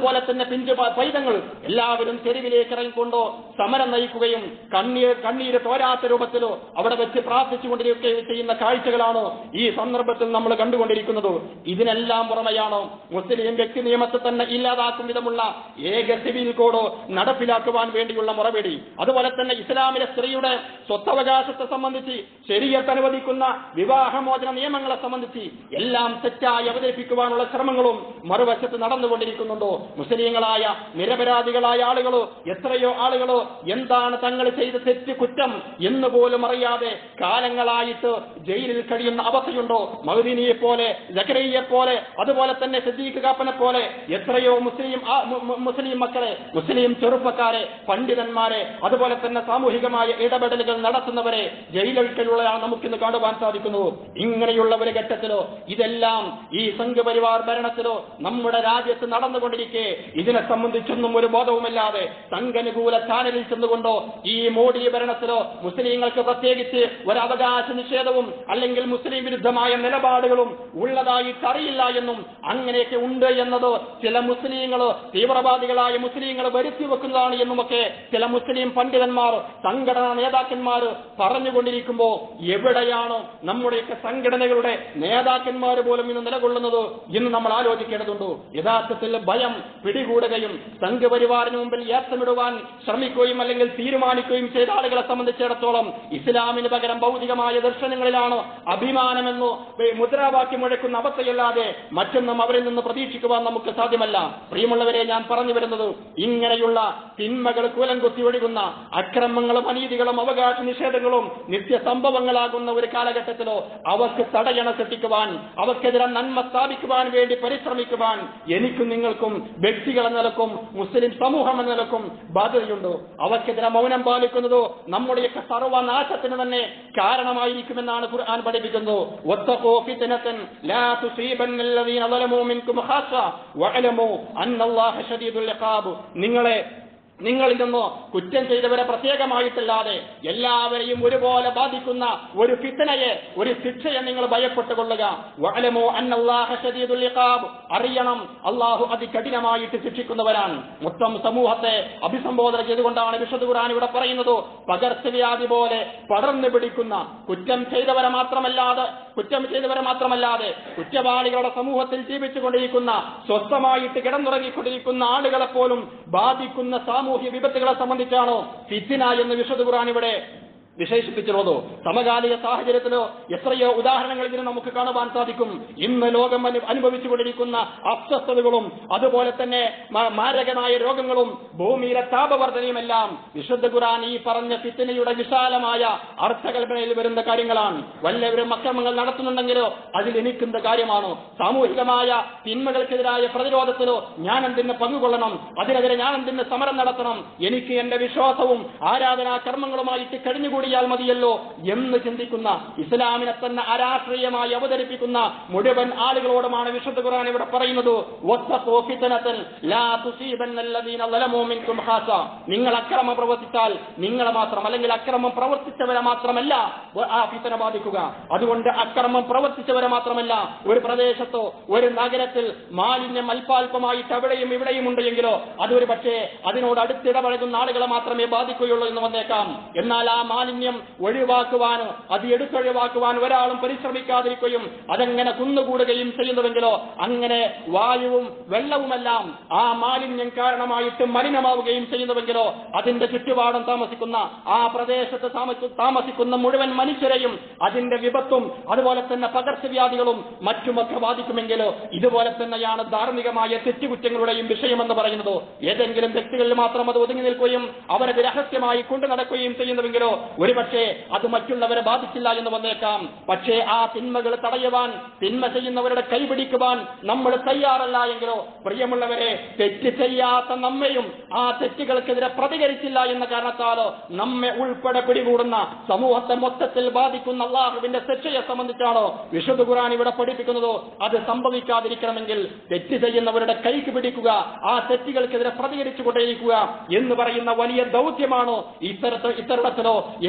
അതുപോലെ തന്നെ പിഞ്ചു പ- പൈതങ്ങൾ എല്ലാവരും തെരുവിലേക്ക് ഇറങ്ങിക്കൊണ്ടോ സമരം നയിക്കുകയും കണ്ണീർ കണ്ണീര് തോരാത്ത രൂപത്തിലോ അവിടെ വെച്ച് പ്രാർത്ഥിച്ചുകൊണ്ടിരിക്കുകയും ചെയ്യുന്ന കാഴ്ചകളാണ് ഈ സന്ദർഭത്തിൽ നമ്മൾ കണ്ടുകൊണ്ടിരിക്കുന്നത് ഇതിനെല്ലാം പുറമെയാണോ മുസ്ലിം വ്യക്തി നിയമത്തെ തന്നെ ഇല്ലാതാക്കും വിധമുള്ള ഏക സിവിൽ കോഡ് നടപ്പിലാക്കുവാൻ വേണ്ടിയുള്ള മുറവിടി അതുപോലെ തന്നെ ഇസ്ലാമിലെ സ്ത്രീയുടെ സ്വത്തവകാശത്തെ സംബന്ധിച്ച് ശരീരത്ത് അനുവദിക്കുന്ന വിവാഹമോചന നിയമങ്ങളെ സംബന്ധിച്ച് എല്ലാം തെറ്റായി അവതരിപ്പിക്കുവാനുള്ള ശ്രമങ്ങളും മറുവശത്ത് നടന്നുകൊണ്ടിരിക്കുന്നുണ്ടോ മുസ്ലിങ്ങളായ നിരപരാധികളായ ആളുകളോ എത്രയോ ആളുകളോ എന്താണ് തങ്ങൾ ചെയ്ത തെറ്റ് കുറ്റം എന്ന് പോലും അറിയാതെ കാലങ്ങളായിട്ട് ജയിലിൽ കഴിയുന്ന അവസ്ഥയുണ്ടോ മഹദീനിയെ പോലെ ജക്കരയെ പോലെ അതുപോലെ തന്നെ സദ്ദീഖ് കാപ്പനെ പോലെ എത്രയോ മുസ്ലിം ആ- മു- മു- മുസ്ലിം മക്കളെ മുസ്ലിം ചെറുപ്പക്കാരെ പണ്ഡിതന്മാരെ അതുപോലെ തന്നെ സാമൂഹികമായ ഇടപെടലുകൾ നടത്തുന്നവരെ ജയിലൊഴിക്കലുള്ളതാണ് നമുക്കിന്ന് കാണുവാൻ സാധിക്കുന്നു ഇങ്ങനെയുള്ള ഒരു ഘട്ടത്തിലോ ഇതെല്ലാം ഈ സംഘപരിവാർ ഭരണത്തിലോ നമ്മുടെ രാജ്യത്ത് നടന്നുകൊണ്ടിരിക്കെ ഇതിനെ സംബന്ധിച്ചൊന്നും ഒരു ബോധവുമില്ലാതെ സംഘനുകൂല ചാനലിൽ ചെന്നുകൊണ്ടോ ഈ മോഡി ഭരണത്തിലോ മുസ്ലിങ്ങൾക്ക് പ്രത്യേകിച്ച് ഒരു അവകാശ നിഷേധവും അല്ലെങ്കിൽ മുസ്ലിം വിരുദ്ധമായ നിലപാടുകളും ഉള്ളതായിട്ട് അറിയില്ല എന്നും അങ്ങനെയൊക്കെ ഉണ്ട് എന്നത് ചില മുസ്ലിങ്ങളോ തീവ്രവാദികളായ മുസ്ലിങ്ങൾ വരുത്തി വെക്കുന്നതാണ് എന്നുമൊക്കെ ചില മുസ്ലിം പണ്ഡിതന്മാർ സംഘടനാ നേതാക്കന്മാർ പറഞ്ഞുകൊണ്ടിരിക്കുമ്പോ എവിടെയാണോ നമ്മുടെയൊക്കെ സംഘടനകളുടെ നേതാക്കന്മാർ പോലും ഇന്ന് നിലകൊള്ളുന്നത് എന്ന് നമ്മൾ ആലോചിക്കേണ്ടതുണ്ട് യഥാർത്ഥത്തിൽ ഭയം പിടികൂടുകയും സംഘപരിവാറിന് മുമ്പിൽ ഏത്തമിടുവാൻ ശ്രമിക്കുകയും അല്ലെങ്കിൽ തീരുമാനിക്കുകയും ചെയ്ത ആളുകളെ സംബന്ധിച്ചിടത്തോളം ഇസ്ലാമിന് പകരം ഭൗതികമായ ദർശനങ്ങളിലാണ് അഭിമാനമെന്നോ വേ- മുദ്രാവാക്യം മുഴക്കുന്ന അവസ്ഥയല്ലാതെ മറ്റൊന്നും അവരിൽ നിന്ന് പ്രതീക്ഷിക്കുവാൻ നമുക്ക് സാധ്യമല്ല പ്രിയമുള്ളവരെ ഞാൻ പറഞ്ഞു വരുന്നത് ഇങ്ങനെയുള്ള തിന്മകൾ കൂലംകുത്തി ഒഴുകുന്ന അക്രമങ്ങളും അനീതികളും അവകാശ നിഷേധങ്ങളും നിത്യസംഭവങ്ങളാകുന്ന ഒരു കാലഘട്ടത്തിലോ അവർക്ക് തടയണ സൃഷ്ടിക്കുവാൻ അവർക്കെതിരെ നന്മ സ്ഥാപിക്കുവാൻ വേണ്ടി പരിശ്രമിക്കുവാൻ എനിക്കും നിങ്ങൾക്കും വ്യക്തികൾ എന്ന നിലക്കും മുസ്ലിം സമൂഹം എന്ന നിലക്കും ബാധ്യതയുണ്ട് അവർക്കെതിരെ മൗനം പാലിക്കുന്നതോ നമ്മുടെയൊക്കെ സർവനാശത്തിന് തന്നെ കാരണമായിരിക്കുമെന്നാണ് ഖുർആൻ പഠിപ്പിക്കുന്നത് വത്തഖൂ ഫിത്നതൻ ലാ തുസീബന്ന അല്ലദീന ളലമൂ മിൻകും ഖാസ്സ വഅലമൂ അന്നല്ലാഹ ശദീദുൽ ഇഖാബ് നിങ്ങളെ നിങ്ങളിൽ നിന്ന് കുറ്റം ചെയ്തവരെ പ്രത്യേകമായിട്ടല്ലാതെ എല്ലാവരെയും ഒരുപോലെ ബാധിക്കുന്ന ഒരു ഫിത്തനയെ ഒരു ശിക്ഷയെ നിങ്ങൾ ഭയപ്പെട്ടുകൊള്ളുക വഅലമൂ അന്നല്ലാഹ ശദീദുൽ ഇഖാബ് അറിയണം അള്ളാഹു അതികഠിനമായിട്ട് ശിക്ഷിക്കുന്നവരാണ് മൊത്തം സമൂഹത്തെ അഭിസംബോധന ചെയ്തുകൊണ്ടാണ് വിശുദ്ധ ഖുർആൻ ഇവിടെ പറയുന്നത് പകർച്ചവ്യാധി പോലെ പടർന്നു പിടിക്കുന്ന കുറ്റം ചെയ്തവരെ മാത്രമല്ലാതെ കുറ്റം ചെയ്തവരെ മാത്രമല്ലാതെ കുറ്റവാളികളുടെ സമൂഹത്തിൽ ജീവിച്ചുകൊണ്ടിരിക്കുന്ന സ്വസ്ഥമായിട്ട് കിടന്നുറങ്ങിക്കൊണ്ടിരിക്കുന്ന ആളുകളെ പോലും ബാധിക്കുന്ന സാമൂഹ്യ വിപത്തുകളെ സംബന്ധിച്ചാണോ ഫിത്തിന എന്ന് വിശുദ്ധ ഖുർആൻ ഇവിടെ വിശേഷിപ്പിച്ചിരുന്നതോ സമകാലിക സാഹചര്യത്തിലോ എത്രയോ ഉദാഹരണങ്ങൾ ഇതിന് നമുക്ക് കാണുവാൻ സാധിക്കും ഇന്ന് ലോകം അനു- അനുഭവിച്ചുകൊണ്ടിരിക്കുന്ന അസ്വസ്ഥതകളും അതുപോലെ തന്നെ മ- മാരകമായ രോഗങ്ങളും ഭൂമിയിലെ താപവർദ്ധനയുമെല്ലാം വിശുദ്ധ ഖുർആൻ ഈ പറഞ്ഞ ഫിത്തിനയുടെ വിശാലമായ അർത്ഥകൽപ്പനയിൽ വരുന്ന കാര്യങ്ങളാണ് വല്ലവരും അക്രമങ്ങൾ നടത്തുന്നുണ്ടെങ്കിലോ അതിൽ എനിക്കെന്ത് കാര്യമാണ് സാമൂഹികമായ തിന്മകൾക്കെതിരായ പ്രതിരോധത്തിലോ ഞാൻ എന്തിന് പങ്കുകൊള്ളണം അതിനെതിരെ ഞാൻ എന്തിന് സമരം നടത്തണം എനിക്ക് എന്റെ വിശ്വാസവും ആരാധനാ കർമ്മങ്ങളുമായിട്ട് കഴിഞ്ഞുകൂടിയാൽ മതിയല്ലോ എന്ന് ചിന്തിക്കുന്ന ഇസ്ലാമിനെ തന്നെ അരാഷ്ട്രീയമായി അവതരിപ്പിക്കുന്ന മുഴുവൻ ആളുകളോടുമാണ് വിശുദ്ധ ഖുർആൻ ഇവിടെ പറയുന്നത് വത്തഖൂ ഫിത്നതൻ ലാ തുസീബന്ന അല്ലദീന ളലമൂ മിൻകും ഖാസ നിങ്ങൾ അക്രമം പ്രവർത്തിച്ചാൽ നിങ്ങളെ മാത്രം അല്ലെങ്കിൽ അക്രമം പ്രവർത്തിച്ചവരെ മാത്രമല്ല വ- ആ ഫിത്തന ബാധിക്കുക അതുകൊണ്ട് അക്രമം പ്രവർത്തിച്ചവരെ മാത്രമല്ല ഒരു പ്രദേശത്തോ ഒരു നഗരത്തിൽ മാലിന്യം അല്പാൽപമായിട്ട് അവിടെയും ഇവിടെയും ഉണ്ട് എങ്കിലോ അതൊരു പക്ഷേ അതിനോട് അടുത്തിടപഴകുന്ന ആളുകളെ മാത്രമേ ബാധിക്കുകയുള്ളൂ എന്ന് വന്നേക്കാം എന്നാൽ ആ മാലിന്യം ഒഴിവാക്കുവാനോ അത് എടുത്തൊഴിവാക്കുവാൻ ഒരാളും പരിശ്രമിക്കാതിരിക്കുകയും അതെങ്ങനെ കുന്നുകൂടുകയും ചെയ്യുന്നുവെങ്കിലോ അങ്ങനെ വായുവും വെള്ളവുമെല്ലാം ആ മാലിന്യം കാരണമായിട്ട് മലിനമാവുകയും ചെയ്യുന്നുവെങ്കിലോ അതിന്റെ ചുറ്റുപാടും താമസിക്കുന്ന ആ പ്രദേശത്ത് താമസി- താമസിക്കുന്ന മുഴുവൻ മനുഷ്യരെയും അതിന്റെ വിപത്തും അതുപോലെ തന്നെ പകർച്ചവ്യാധികളും മറ്റുമൊക്കെ ബാധിക്കുമെങ്കിലോ ഇതുപോലെ തന്നെയാണ് ധാർമ്മികമായ തെറ്റുകുറ്റങ്ങളുടെയും വിഷയമെന്ന് പറയുന്നത് ഏതെങ്കിലും വ്യക്തികളിൽ മാത്രം അത് ഒതുങ്ങി നിൽക്കുകയും അവരത് രഹസ്യമായി കൊണ്ടു നടക്കുകയും ചെയ്യുന്നുവെങ്കിലോ ഒരുപക്ഷെ അത് മറ്റുള്ളവരെ ബാധിച്ചില്ല എന്ന് വന്നേക്കാം പക്ഷേ ആ തിന്മകൾ തടയുവാൻ തിന്മ ചെയ്യുന്നവരുടെ കൈപിടിക്കുവാൻ നമ്മൾ തയ്യാറല്ല എങ്കിലോ പ്രിയമുള്ളവരെ തെറ്റ് ചെയ്യാത്ത നമ്മയും ആ തെറ്റുകൾക്കെതിരെ പ്രതികരിച്ചില്ല എന്ന കാരണത്താലോ നമ്മെ ഉൾപ്പെടെ പിടികൂടുന്ന സമൂഹത്തെ മൊത്തത്തിൽ ബാധിക്കുന്ന അള്ളാഹുവിന്റെ ശിക്ഷയെ സംബന്ധിച്ചാണോ വിശുദ്ധ ഖുർആൻ ഇവിടെ പഠിപ്പിക്കുന്നതോ അത് സംഭവിക്കാതിരിക്കണമെങ്കിൽ തെറ്റ് ചെയ്യുന്നവരുടെ കൈക്ക് പിടിക്കുക ആ തെറ്റുകൾക്കെതിരെ പ്രതികരിച്ചു കൊണ്ടേയിരിക്കുക എന്ന് പറയുന്ന വലിയ ദൗത്യമാണോ ഇത്തരത്തിൽ ഇത്തരത്തിലോ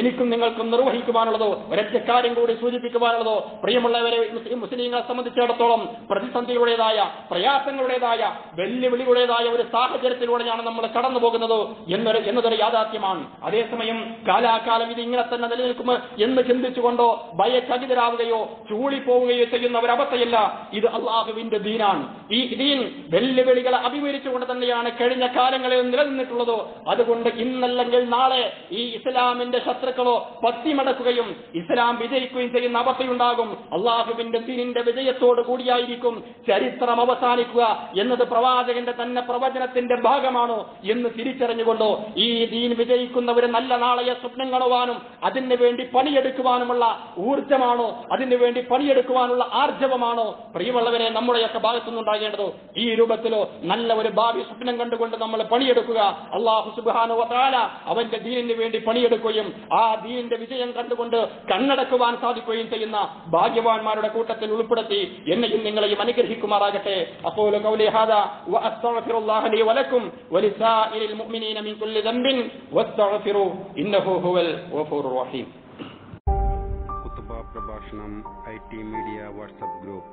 എനിക്കും നിങ്ങൾക്കും നിർവഹിക്കുവാനുള്ളതോ ഒരൊറ്റ കാര്യം കൂടി സൂചിപ്പിക്കുവാനുള്ളതോ പ്രിയമുള്ളവരെ മുസ്ലിം മുസ്ലിങ്ങളെ സംബന്ധിച്ചിടത്തോളം പ്രതിസന്ധികളുടേതായ പ്രയാസങ്ങളുടേതായ വെല്ലുവിളികളുടേതായ ഒരു സാഹചര്യത്തിലൂടെയാണ് നമ്മൾ കടന്നു പോകുന്നത് എന്നൊരു എന്നതൊരു യാഥാർത്ഥ്യമാണ് അതേസമയം കാലാകാലം ഇത് ഇങ്ങനെ തന്നെ നിലനിൽക്കും എന്ന് ചിന്തിച്ചുകൊണ്ടോ ഭയചകിതരാവുകയോ ചൂളിപ്പോവുകയോ ചെയ്യുന്ന ഒരവസ്ഥയല്ല ഇത് അള്ളാഹുവിന്റെ ദീനാണ് ഈ ദീൻ വെല്ലുവിളികളെ അഭിമുഖിച്ചുകൊണ്ട് തന്നെയാണ് കഴിഞ്ഞ കാലങ്ങളിൽ നിലനിന്നിട്ടുള്ളത് അതുകൊണ്ട് ഇന്നല്ലെങ്കിൽ നാളെ ഈ ഇസ്ലാമിന്റെ ശത്രുക്കളോ പത്തിമടക്കുകയും ഇസ്ലാം വിജയിക്കുകയും ചെയ്യുന്ന അവസ്ഥയുണ്ടാകും അള്ളാഹുവിന്റെ ദീനിന്റെ വിജയത്തോടു കൂടിയായിരിക്കും ചരിത്രം അവസാനിക്കുക എന്നത് പ്രവാചകന്റെ തന്നെ പ്രവചനത്തിന്റെ ഭാഗമാണോ എന്ന് തിരിച്ചറിഞ്ഞുകൊണ്ടോ ഈ ദീൻ വിജയിക്കുന്ന ഒരു നല്ല നാളെയെ സ്വപ്നം കാണുവാനും അതിന് വേണ്ടി പണിയെടുക്കുവാനുമുള്ള ഊർജമാണോ അതിനു വേണ്ടി പണിയെടുക്കുവാനുള്ള ആർജവമാണോ പ്രിയമുള്ളവരെ നമ്മുടെയൊക്കെ ഭാഗത്തുനിന്നുണ്ടാകേണ്ടതോ ഈ രൂപത്തിലോ നല്ല ഒരു ഭാവി സ്വപ്നം കണ്ടുകൊണ്ട് നമ്മൾ പണിയെടുക്കുക അള്ളാഹു സുബാനു വതാല അവന്റെ ദീനിന് വേണ്ടി പണിയെടുക്കുകയും ആ ദീനിന്റെ വിജയം കണ്ടുകൊണ്ട് കണ്ണടക്കുവാൻ സാധിക്കുകയും ചെയ്യുന്ന ഭാഗ്യവാന്മാരുടെ കൂട്ടത്തിൽ ഉൾപ്പെടുത്തി എന്നെയും നിങ്ങളെയും അനുഗ്രഹിക്കുമാറാകട്ടെ അപ്പോൾ قولي هذا واستغفر الله لي ولكم ولسائر المؤمنين من كل ذنب واستغفروا انه هو الغفور الرحيم കുത്തുബ പ്രഭാഷണം I T media WhatsApp group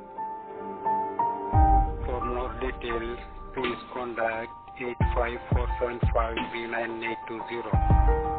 for more details please contact eight five four seven five three nine eight two zero